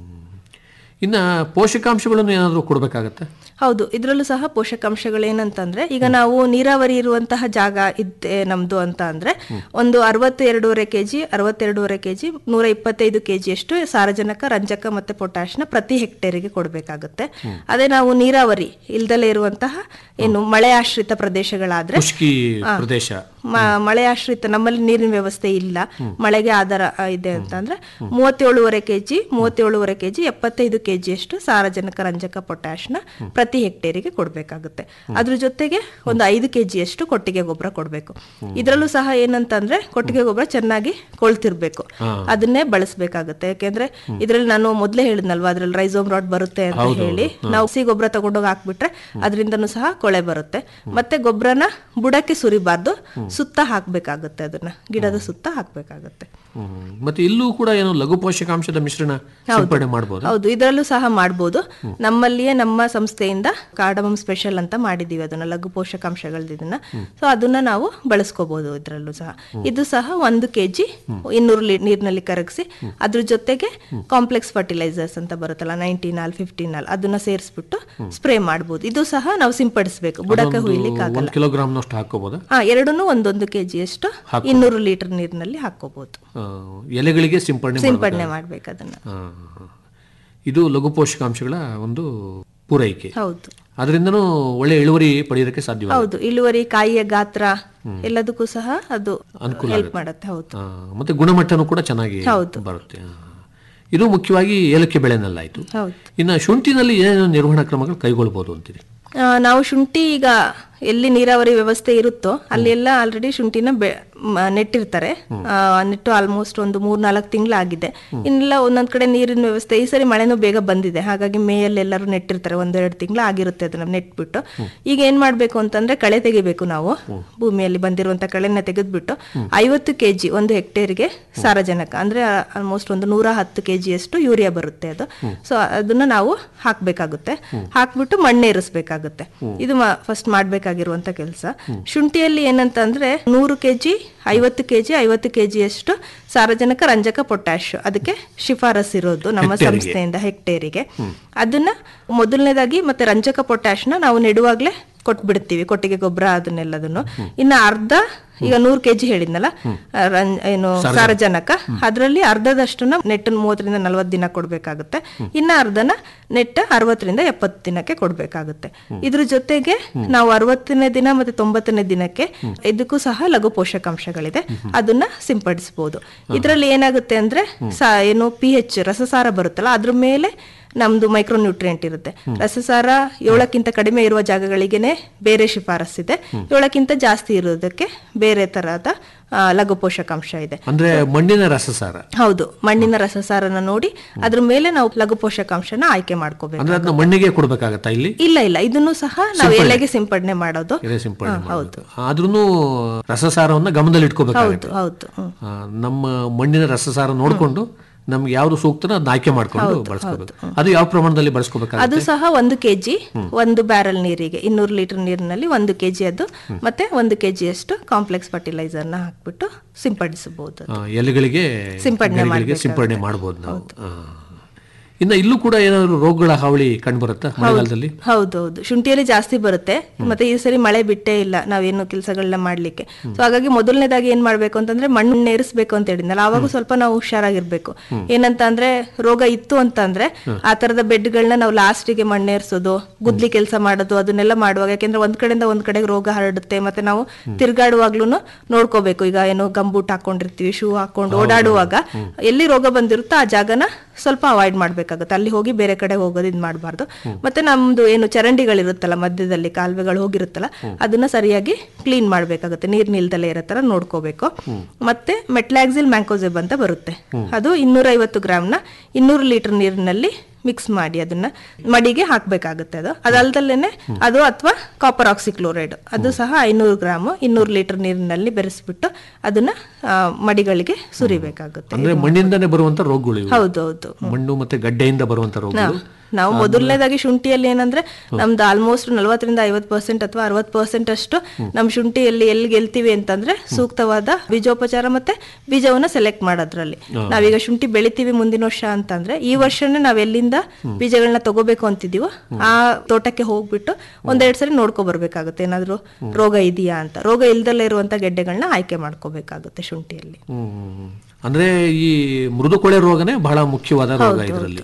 ಇನ್ನ ಪೋಷಕಾಂಶಗಳನ್ನು ಏನಾದರೂ ಕೊಡ್ಬೇಕಾಗತ್ತೆ ಹೌದು ಇದರಲ್ಲೂ ಸಹ ಪೋಷಕಾಂಶಗಳೇನಂತಂದ್ರೆ ಈಗ ನಾವು ನೀರಾವರಿ ಇರುವಂತಹ ಜಾಗ ಇದ್ದೆ ನಮ್ದು ಅಂತ ಅಂದ್ರೆ ಒಂದು ಅರವತ್ತು ಎರಡೂವರೆ ಕೆಜಿ ಅರವತ್ತೆರಡೂವರೆ ಕೆಜಿ ನೂರ ಇಪ್ಪತ್ತೈದು ಕೆಜಿಯಷ್ಟು ಸಾರಜನಕ ರಂಜಕ ಮತ್ತೆ ಪೊಟ್ಯಾಶ್ನ ಪ್ರತಿ ಹೆಕ್ಟೇರಿಗೆ ಕೊಡಬೇಕಾಗುತ್ತೆ ಅದೇ ನಾವು ನೀರಾವರಿ ಇಲ್ದಲೇ ಇರುವಂತಹ ಏನು ಮಳೆ ಆಶ್ರಿತ ಪ್ರದೇಶಗಳಾದ್ರೆ ಖುಷ್ಕಿ ಪ್ರದೇಶ ಮ- ಮಳೆ ಆಶ್ರಿತ ನಮ್ಮಲ್ಲಿ ನೀರಿನ ವ್ಯವಸ್ಥೆ ಇಲ್ಲ ಮಳೆಗೆ ಆಧಾರ ಆ, ಇದೆ ಅಂತಂದ್ರೆ ಮೂವತ್ತೇಳುವರೆ ಕೆಜಿ ಮೂವತ್ತೇಳುವರೆ ಕೆಜಿ ಎಪ್ಪತ್ತೈದು ಕೆಜಿಯಷ್ಟು ಸಾರಜನಕ ರಂಜಕ ಪೊಟ್ಯಾಶ್ನ ಪ್ರತಿ ಹೆಕ್ಟೇರಿಗೆ ಕೊಡಬೇಕಾಗುತ್ತೆ ಅದ್ರ ಜೊತೆಗೆ ಒಂದು ಐದು ಕೆಜಿಯಷ್ಟು ಕೊಟ್ಟಿಗೆ ಗೊಬ್ಬರ ಕೊಡಬೇಕು ಇದರಲ್ಲೂ ಸಹ ಏನಂತಂದ್ರೆ ಕೊಟ್ಟಿಗೆ ಗೊಬ್ಬರ ಚೆನ್ನಾಗಿ ಕೊಳ್ತಿರ್ಬೇಕು ಅದನ್ನೇ ಬಳಸಬೇಕಾಗುತ್ತೆ ಯಾಕೆಂದ್ರೆ ಇದ್ರಲ್ಲಿ ನಾನು ಮೊದಲೇ ಹೇಳಿದ್ನಲ್ವಾ ಅದ್ರಲ್ಲಿ ರೈಸೋಮ್ ರಾಡ್ ಬರುತ್ತೆ ಅಂತ ಹೇಳಿ ನಾವು ಸಿ ಗೊಬ್ಬರ ತಗೊಂಡೋಗಿ ಹಾಕ್ಬಿಟ್ರೆ ಅದರಿಂದನೂ ಸಹ ಕೊಳೆ ಬರುತ್ತೆ ಮತ್ತೆ ಗೊಬ್ಬರನ ಬುಡಕ್ಕೆ ಸುರಿಬಾರ್ದು ಸುತ್ತ ಹಾಕ್ಬೇಕಾಗುತ್ತೆ ಅದನ್ನ ಗಿಡದ ಸುತ್ತ ಹಾಕ್ಬೇಕಾಗುತ್ತೆ ಹ್ಮ್. ಮತ್ತೆ ಇಲ್ಲೂ ಕೂಡ ಏನು ಲಘು ಪೋಷಕಾಂಶದ ಮಿಶ್ರಣ ಸಿಂಪಡಣೆ ಮಾಡಬಹುದು ಹೌದು ಇದರಲ್ಲೂ ಸಹ ಮಾಡ್ಬೋದು ನಮ್ಮಲ್ಲಿಯೇ ನಮ್ಮ ಸಂಸ್ಥೆಯಿಂದ ಕಾರ್ಡಮಮ್ ಸ್ಪೆಷಲ್ ಅಂತ ಮಾಡಿದೀವಿ ಅದನ್ನ ಲಘು ಪೋಷಕಾಂಶಗಳದ್ದು ಇದನ್ನ ಸೊ ಅದನ್ನ ನಾವು ಬಳಸ್ಕೋಬಹುದು ಇದರಲ್ಲೂ ಸಹ ಇದು ಸಹ ಒಂದು ಕೆಜಿ ಇನ್ನೂರು ಲೀ ನೀರಿನಲ್ಲಿ ಕರಗಿಸಿ ಅದ್ರ ಜೊತೆಗೆ ಕಾಂಪ್ಲೆಕ್ಸ್ ಫರ್ಟಿಲೈಸರ್ಸ್ ಅಂತ ಬರುತ್ತಲ್ಲ ನೈನ್ಟೀನ್ ಆಲ್ ಫಿಫ್ಟೀನ್ ಆಲ್ ಅದನ್ನ ಸೇರಿಸ್ಬಿಟ್ಟು ಸ್ಪ್ರೇ ಮಾಡ್ಬೋದು ಇದು ಸಹ ನಾವು ಸಿಂಪಡಿಸಬೇಕು ಬುಡಕ್ಕೆ ಹುಯ್ಲಿಕ್ಕೆ ಆಗಲ್ಲ ಒಂದು ಕಿಲೋಗ್ರಾಮ್ನಷ್ಟು ಹಾಕೋಬೋದಾ ಹಾ ಎರಡನ್ನೂ ಒಂದೊಂದು ಕೆಜಿಯಷ್ಟು ಇನ್ನೂರು ಲೀಟರ್ ನೀರಿನಲ್ಲಿ ಹಾಕೋಬಹುದು ಆ, ಎಲೆಗಳಿಗೆ ಸಿಂಪಡಣೆ ಸಿಂಪಡಣೆ ಮಾಡ್ಬೇಕು ಅದನ್ನ ಆ, ಇದು ಲಘು ಪೋಷಕಾಂಶಗಳ ಒಂದು ಪೂರೈಕೆ ಹೌದು ಅದರಿಂದನೂ ಒಳ್ಳೆ ಇಳುವರಿ ಪಡೆಯೋದಕ್ಕೆ ಸಾಧ್ಯವಾಗುತ್ತೆ ಹೌದು ಇಳುವರಿ ಕಾಯಿಯ ಗಾತ್ರ ಎಲ್ಲದಕ್ಕೂ ಸಹ ಅದು ಅನುಕೂಲ ಹೆಲ್ಪ್ ಮಾಡುತ್ತೆ ಹೌದು ಆ, ಮತ್ತೆ ಗುಣಮಟ್ಟನೂ ಕೂಡ ಚೆನ್ನಾಗಿ ಹೌದು. ಬರುತ್ತೆ ಆ. ಇದು ಮುಖ್ಯವಾಗಿ ಏಲಕ್ಕಿ ಬೆಳೆನಲ್ಲಾಯ್ತು ಹೌದು ಇನ್ನು ಶುಂಠಿನಲ್ಲಿ ಏನೇನು ನಿರ್ವಹಣಾ ಕ್ರಮಗಳು ಕೈಗೊಳ್ಬೋದು ಅಂತೀರಿ ಆ, ನಾವು ಶುಂಠಿ ಈಗ ಎಲ್ಲಿ ನೀರಾವರಿ ವ್ಯವಸ್ಥೆ ಇರುತ್ತೋ ಅಲ್ಲೆಲ್ಲ ಆಲ್ರೆಡಿ ಶುಂಠಿನ ಬೆ ಮ- ನೆಟ್ಟಿರ್ತಾರೆ ಆ, ನೆಟ್ಟು ಆಲ್ಮೋಸ್ಟ್ ಒಂದು ಮೂರ್ ನಾಲ್ಕು ತಿಂಗಳಾಗಿದೆ ಇನ್ನೆಲ್ಲ ಒಂದೊಂದ್ ಕಡೆ ನೀರಿನ ವ್ಯವಸ್ಥೆ ಈ ಸರಿ ಮಳೆನೂ ಬೇಗ ಬಂದಿದೆ ಹಾಗಾಗಿ ಮೇಯಲ್ಲಿ ಎಲ್ಲರೂ ನೆಟ್ಟಿರ್ತಾರೆ ಒಂದೆರಡು ತಿಂಗಳು ಆಗಿರುತ್ತೆ ಅದನ್ನ ನೆಟ್ಬಿಟ್ಟು ಈಗ ಏನ್ ಮಾಡ್ಬೇಕು ಅಂತಂದ್ರೆ ಕಳೆ ತೆಗಿಬೇಕು ನಾವು ಭೂಮಿಯಲ್ಲಿ ಬಂದಿರುವಂತ ಕಳೆನ ತೆಗೆದ್ಬಿಟ್ಟು ಐವತ್ತು ಕೆಜಿ ಒಂದು ಹೆಕ್ಟೇರ್ಗೆ ಸಾರಜನಕ ಅಂದ್ರೆ ಆಲ್ಮೋಸ್ಟ್ ಒಂದು ನೂರ ಹತ್ತು ಕೆಜಿಯಷ್ಟು ಯೂರಿಯಾ ಬರುತ್ತೆ ಅದು ಸೊ ಅದನ್ನ ನಾವು ಹಾಕ್ಬೇಕಾಗುತ್ತೆ ಹಾಕ್ಬಿಟ್ಟು ಮಣ್ಣೇರಿಸ್ಬೇಕಾಗುತ್ತೆ ಇದು ಫಸ್ಟ್ ಮಾಡ್ಬೇಕಾಗಿರುವಂತ ಕೆಲಸ ಶುಂಠಿಯಲ್ಲಿ ಏನಂತಂದ್ರೆ ನೂರು ಕೆಜಿ ಐವತ್ತು ಕೆಜಿ ಐವತ್ತು ಕೆಜಿಯಷ್ಟು ಸಾರಜನಕ ರಂಜಕ ಪೊಟ್ಯಾಶ್ ಅದಕ್ಕೆ ಶಿಫಾರಸ್ ಇರೋದು ನಮ್ಮ ಸಂಸ್ಥೆಯಿಂದ ಹೆಕ್ಟೇರಿಗೆ ಅದನ್ನ ಮೊದಲನೇದಾಗಿ ಮತ್ತೆ ರಂಜಕ ಪೊಟ್ಯಾಶ್ನ ನಾವು ನೆಡುವಾಗ್ಲೇ ಕೊಟ್ಬಿಡ್ತೀವಿ ಕೊಟ್ಟಿಗೆ ಗೊಬ್ಬರ ಅದನ್ನೆಲ್ಲದನ್ನು ಇನ್ನು ಅರ್ಧ ಈಗ ನೂರು ಕೆಜಿ ಹೇಳಿದ್ನಲ್ಲ ಆ, ರಂಜ- ಏನು ಸಾರಜನಕ ಅದರಲ್ಲಿ ಅರ್ಧದಷ್ಟನ್ನ ನೆಟ್ ಮೂವತ್ತರಿಂದ ನಲವತ್ತು ದಿನ ಕೊಡ್ಬೇಕಾಗುತ್ತೆ ಇನ್ನ ಅರ್ಧನ ನೆಟ್ ಅರವತ್ತರಿಂದ ಎಪ್ಪತ್ತು ದಿನಕ್ಕೆ ಕೊಡ್ಬೇಕಾಗುತ್ತೆ ಇದ್ರ ಜೊತೆಗೆ ನಾವು ಅರವತ್ತನೇ ದಿನ ಮತ್ತೆ ತೊಂಬತ್ತನೇ ದಿನಕ್ಕೆ ಇದಕ್ಕೂ ಸಹ ಲಘು ಪೋಷಕಾಂಶಗಳಿದೆ ಅದನ್ನ ಸಿಂಪಡಿಸಬಹುದು ಇದರಲ್ಲಿ ಏನಾಗುತ್ತೆ ಅಂದ್ರೆ ಸಾ- ಏನು ಪಿ ಎಚ್ ರಸಸಾರ ಬರುತ್ತಲ್ಲ ಅದ್ರ ಮೇಲೆ ನಮ್ದು ಮೈಕ್ರೋ ನ್ಯೂಟ್ರಿಯೆಂಟ್ ಇರುತ್ತೆ ರಸಸಾರ ಏಳಕ್ಕಿಂತ ಕಡಿಮೆ ಇರುವ ಜಾಗಗಳಿಗೆನೆ ಬೇರೆ ಶಿಫಾರಸ್ಸಿದೆ ಏಳಕ್ಕಿಂತ ಜಾಸ್ತಿ ಇರೋದಕ್ಕೆ ಬೇರೆ ತರಹದ ಆ, ಲಘು ಪೋಷಕಾಂಶ ಇದೆ ಅಂದ್ರೆ ಮಣ್ಣಿನ ರಸಸಾರ ಹೌದು ಮಣ್ಣಿನ ರಸಸಾರನ ನೋಡಿ ಅದ್ರ ಮೇಲೆ ನಾವು ಲಘು ಪೋಷಕಾಂಶನ ಆಯ್ಕೆ ಮಾಡ್ಕೋಬೇಕು ಅಂದ್ರೆ ಅದನ್ನ ಮಣ್ಣಿಗೆ ಕೊಡ್ಬೇಕಾಗತ್ತಾ ಇಲ್ಲಿ ಇಲ್ಲ ಇಲ್ಲ ಇದನ್ನು ಸಹ ನಾವು ಎಲೆಗೆ ಸಿಂಪಡಣೆ ಮಾಡೋದು ಎಲೆ ಸಿಂಪಡಣೆ ಮಾಡಬೇಕು ಆದ್ರೂ ರಸಸಾರವನ್ನ ಗಮನದಲ್ಲಿ ಇಟ್ಕೋಬೇಕಾಗುತ್ತೆ ಹೌದು ಹ್ಮ್. ಆ, ನಮ್ಮ ಮಣ್ಣಿನ ರಸಸಾರ ನೋಡ್ಕೊಂಡು ನಮ್ಗೆ ಯಾವ್ದು ಸೂಕ್ತನ ಅದನ್ನ ಆಯ್ಕೆ ಮಾಡ್ಕೊಂಡು ಬಳಸ್ಕೋಬೇಕು ಅದು ಯಾವ ಪ್ರಮಾಣದಲ್ಲಿ ಬಳಸ್ಕೋಬೇಕಾಗುತ್ತೆ ಅದು ಸಹ ಒಂದು ಕೆಜಿ ಒಂದು ಬ್ಯಾರಲ್ ನೀರಿಗೆ ಇನ್ನೂರು ಲೀಟರ್ ನೀರಿನಲ್ಲಿ ಒಂದು ಕೆಜಿ ಅದು ಮತ್ತೆ ಒಂದು ಕೆಜಿ ಅಷ್ಟು ಕಾಂಪ್ಲೆಕ್ಸ್ ಫರ್ಟಿಲೈಸರ್ ನ ಹಾಕ್ಬಿಟ್ಟು ಸಿಂಪಡಿಸಬಹುದು ಆ, ಎಲೆಗಳಿಗೆ ಸಿಂಪಡಣೆ ಗಿಡಗಳಿಗೆ ಮಾಡ್ಬೇಕಾಗುತ್ತೆ. ಸಿಂಪಡಣೆ ಮಾಡಬಹುದು ನಾವು ಆ. ಇನ್ನು ಇಲ್ಲೂ ಕೂಡ ಏನಾದ್ರು ರೋಗಗಳ ಹಾವಳಿ ಕಂಡು ಬರುತ್ತಾ ಮಳೆಗಾಲದಲ್ಲಿ ಹೌದೌದು ಶುಂಠಿಯಲ್ಲಿ ಜಾಸ್ತಿ ಬರುತ್ತೆ ಮತ್ತೆ ಈ ಸರಿ ಮಳೆ ಬಿಟ್ಟೇ ಇಲ್ಲ ನಾವೇನು ಕೆಲಸಗಳನ್ನ ಮಾಡ್ಲಿಕ್ಕೆ ಸೊ ಹಾಗಾಗಿ ಮೊದಲನೇದಾಗಿ ಏನ್ ಮಾಡ್ಬೇಕು ಅಂತಂದ್ರೆ ಮಣ್ಣು ನೇರಿಸ್ಬೇಕು ಅಂತ ಹೇಳಿದ್ನಲ್ಲ ಅವಾಗ ಸ್ವಲ್ಪ ನಾವು ಹುಷಾರಾಗಿರ್ಬೇಕು ಏನಂತ ಅಂದ್ರೆ ರೋಗ ಇತ್ತು ಅಂತ ಅಂದ್ರೆ ಆ ತರದ ಬೆಡ್ಗಳನ್ನ ನಾವು ಲಾಸ್ಟಿಗೆ ಮಣ್ಣೇರ್ಸೋದು ಗುದ್ಲಿ ಕೆಲಸ ಮಾಡೋದು ಅದನ್ನೆಲ್ಲ ಮಾಡುವಾಗ ಯಾಕೆಂದ್ರೆ ಒಂದ್ ಕಡೆಯಿಂದ ಒಂದ್ ಕಡೆಗೆ ರೋಗ ಹರಡುತ್ತೆ ಮತ್ತೆ ನಾವು ತಿರ್ಗಾಡುವಾಗ್ಲೂ ನೋಡ್ಕೋಬೇಕು ಈಗ ಏನು ಗಂಬೂಟ್ ಹಾಕೊಂಡಿರ್ತೀವಿ ಶೂ ಹಾಕೊಂಡು ಓಡಾಡುವಾಗ ಎಲ್ಲಿ ರೋಗ ಬಂದಿರುತ್ತೋ ಆ ಜಾಗನ ಸ್ವಲ್ಪ ಅವಾಯ್ಡ್ ಮಾಡ್ಬೇಕಾಗುತ್ತೆ ಅಲ್ಲಿ ಹೋಗಿ ಬೇರೆ ಕಡೆ ಹೋಗೋದು ಇದು ಮಾಡಬಾರ್ದು ಮತ್ತೆ ನಮ್ದು ಏನು ಚರಂಡಿಗಳಿರುತ್ತಲ್ಲ ಮಧ್ಯದಲ್ಲಿ ಕಾಲುವೆಗಳು ಹೋಗಿರುತ್ತಲ್ಲ ಅದನ್ನ ಸರಿಯಾಗಿ ಕ್ಲೀನ್ ಮಾಡ್ಬೇಕಾಗುತ್ತೆ ನೀರ್ ನಿಲ್ದಲೇ ಇರೋ ತರ ನೋಡ್ಕೋಬೇಕು ಮತ್ತೆ ಮೆಟ್ಲಾಕ್ಸಿಲ್ ಮ್ಯಾಂಕೋಸೆಬ್ ಅಂತ ಬರುತ್ತೆ ಅದು ಇನ್ನೂರ ಐವತ್ತು ಗ್ರಾಮ್ನ ಇನ್ನೂರು ಲೀಟರ್ ನೀರಿನಲ್ಲಿ ಮಿಕ್ಸ್ ಮಾಡಿ ಅದನ್ನ ಮಡಿಗೆ ಹಾಕ್ಬೇಕಾಗುತ್ತೆ ಅದು ಅದಲ್ದಲ್ಲೇನೆ ಅದು ಅಥವಾ ಕಾಪರ್ ಆಕ್ಸಿಕ್ಲೋರೈಡ್ ಅದು ಸಹ ಐನೂರು ಗ್ರಾಮ್ ಇನ್ನೂರು ಲೀಟರ್ ನೀರಿನಲ್ಲಿ ಬೆರೆಸ್ಬಿಟ್ಟು ಅದನ್ನ ಆ, ಮಡಿಗಳಿಗೆ ಸುರಿಬೇಕಾಗುತ್ತೆ ಅಂದ್ರೆ ಮಣ್ಣಿಂದನೇ ಬರುವಂತ ರೋಗಗಳು ಇವು. ಹೌದೌದು ಮಣ್ಣು ಮತ್ತೆ ಗಡ್ಡೆಯಿಂದ ಬರುವಂತ ರೋಗಗಳು ನಾವು ಮೊದಲನೇದಾಗಿ ಶುಂಠಿಯಲ್ಲಿ ಏನಂದ್ರೆ ನಮ್ದು ಆಲ್ಮೋಸ್ಟ್ ನಲವತ್ತರಿಂದ ಐವತ್ತು ಪರ್ಸೆಂಟ್ ಅಥವಾ ಅರವತ್ತು ಪರ್ಸೆಂಟ್ ಅಷ್ಟು ನಮ್ ಶುಂಠಿಯಲ್ಲಿ ಎಲ್ಲಿ ಗೆಲ್ತೀವಿ ಅಂತಂದ್ರೆ ಸೂಕ್ತವಾದ ಬೀಜೋಪಚಾರ ಮತ್ತೆ ಬೀಜವನ್ನ ಸೆಲೆಕ್ಟ್ ಮಾಡೋದ್ರಲ್ಲಿ ನಾವೀಗ ಶುಂಠಿ ಬೆಳಿತೀವಿ ಮುಂದಿನ ವರ್ಷ ಅಂತಂದ್ರೆ ಈ ವರ್ಷನೇ ನಾವ್ ಎಲ್ಲಿಂದ ಬೀಜಗಳನ್ನ ತಗೋಬೇಕು ಅಂತಿದೀವೋ ಆ ತೋಟಕ್ಕೆ ಹೋಗ್ಬಿಟ್ಟು ಒಂದೆರಡು ಸರಿ ನೋಡ್ಕೊ ಬರ್ಬೇಕಾಗುತ್ತೆ ಏನಾದ್ರು ರೋಗ ಇದೆಯಾ ಅಂತ ರೋಗ ಇಲ್ದಲ್ಲೇ ಇರುವಂತ ಗೆಡ್ಡೆಗಳನ್ನ ಆಯ್ಕೆ ಮಾಡ್ಕೋಬೇಕಾಗುತ್ತೆ ಶುಂಠಿಯಲ್ಲಿ ಹ್ಮ್, ಹ್ಮ್, ಹ್ಮ್. ಅಂದ್ರೆ ಈ ಮೃದು ಕೊಳೆ ರೋಗನೇ ಬಹಳ ಮುಖ್ಯವಾದ ರೋಗ ಇದರಲ್ಲಿ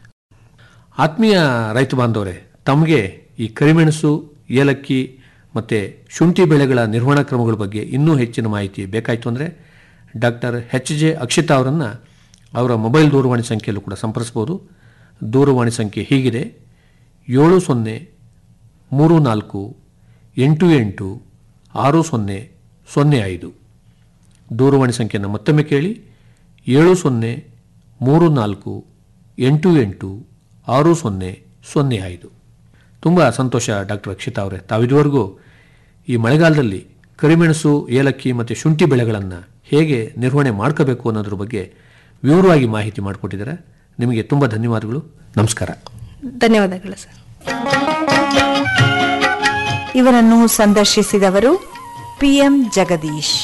ಆತ್ಮೀಯ ರೈತ ಬಾಂಧವರೇ ತಮಗೆ ಈ ಕರಿಮೆಣಸು ಏಲಕ್ಕಿ ಮತ್ತೆ ಶುಂಠಿ ಬೆಳೆಗಳ ನಿರ್ವಹಣಾ ಕ್ರಮಗಳ ಬಗ್ಗೆ ಇನ್ನೂ ಹೆಚ್ಚಿನ ಮಾಹಿತಿ ಬೇಕಾಯಿತು ಅಂದರೆ ಡಾಕ್ಟರ್ ಎಚ್ ಜೆ ಅಕ್ಷಿತಾ ಅವರನ್ನು ಅವರ ಮೊಬೈಲ್ ದೂರವಾಣಿ ಸಂಖ್ಯೆಯಲ್ಲೂ ಕೂಡ ಸಂಪರ್ಸ್ಬೋದು ದೂರವಾಣಿ ಸಂಖ್ಯೆ ಹೀಗಿದೆ ಏಳು ಸೊನ್ನೆ ಮೂರು ನಾಲ್ಕು ಎಂಟು ಎಂಟು ಆರು ಸೊನ್ನೆ ಸೊನ್ನೆ ಐದು ದೂರವಾಣಿ ಸಂಖ್ಯೆಯನ್ನು ಮತ್ತೊಮ್ಮೆ ಕೇಳಿ ಏಳು ಸೊನ್ನೆ ಮೂರು ನಾಲ್ಕು ಎಂಟು ಎಂಟು ಆರು ಸೊನ್ನೆ ಸೊನ್ನೆ ಐದು ತುಂಬ ಸಂತೋಷ ಡಾಕ್ಟರ್ ಅಕ್ಷಿತಾ ಅವರೇ ತಾವಿದುವರೆಗೂ ಈ ಮಳೆಗಾಲದಲ್ಲಿ ಕರಿಮೆಣಸು ಏಲಕ್ಕಿ ಮತ್ತು ಶುಂಠಿ ಬೆಳೆಗಳನ್ನು ಹೇಗೆ ನಿರ್ವಹಣೆ ಮಾಡ್ಕೋಬೇಕು ಅನ್ನೋದ್ರ ಬಗ್ಗೆ ವಿವರವಾಗಿ ಮಾಹಿತಿ ಮಾಡಿಕೊಟ್ಟಿದ್ದಾರೆ ನಿಮಗೆ ತುಂಬ ಧನ್ಯವಾದಗಳು ನಮಸ್ಕಾರ ಧನ್ಯವಾದಗಳು ಸರ್ ಇವರನ್ನು ಸಂದರ್ಶಿಸಿದವರು ಪಿಎಂ ಜಗದೀಶ್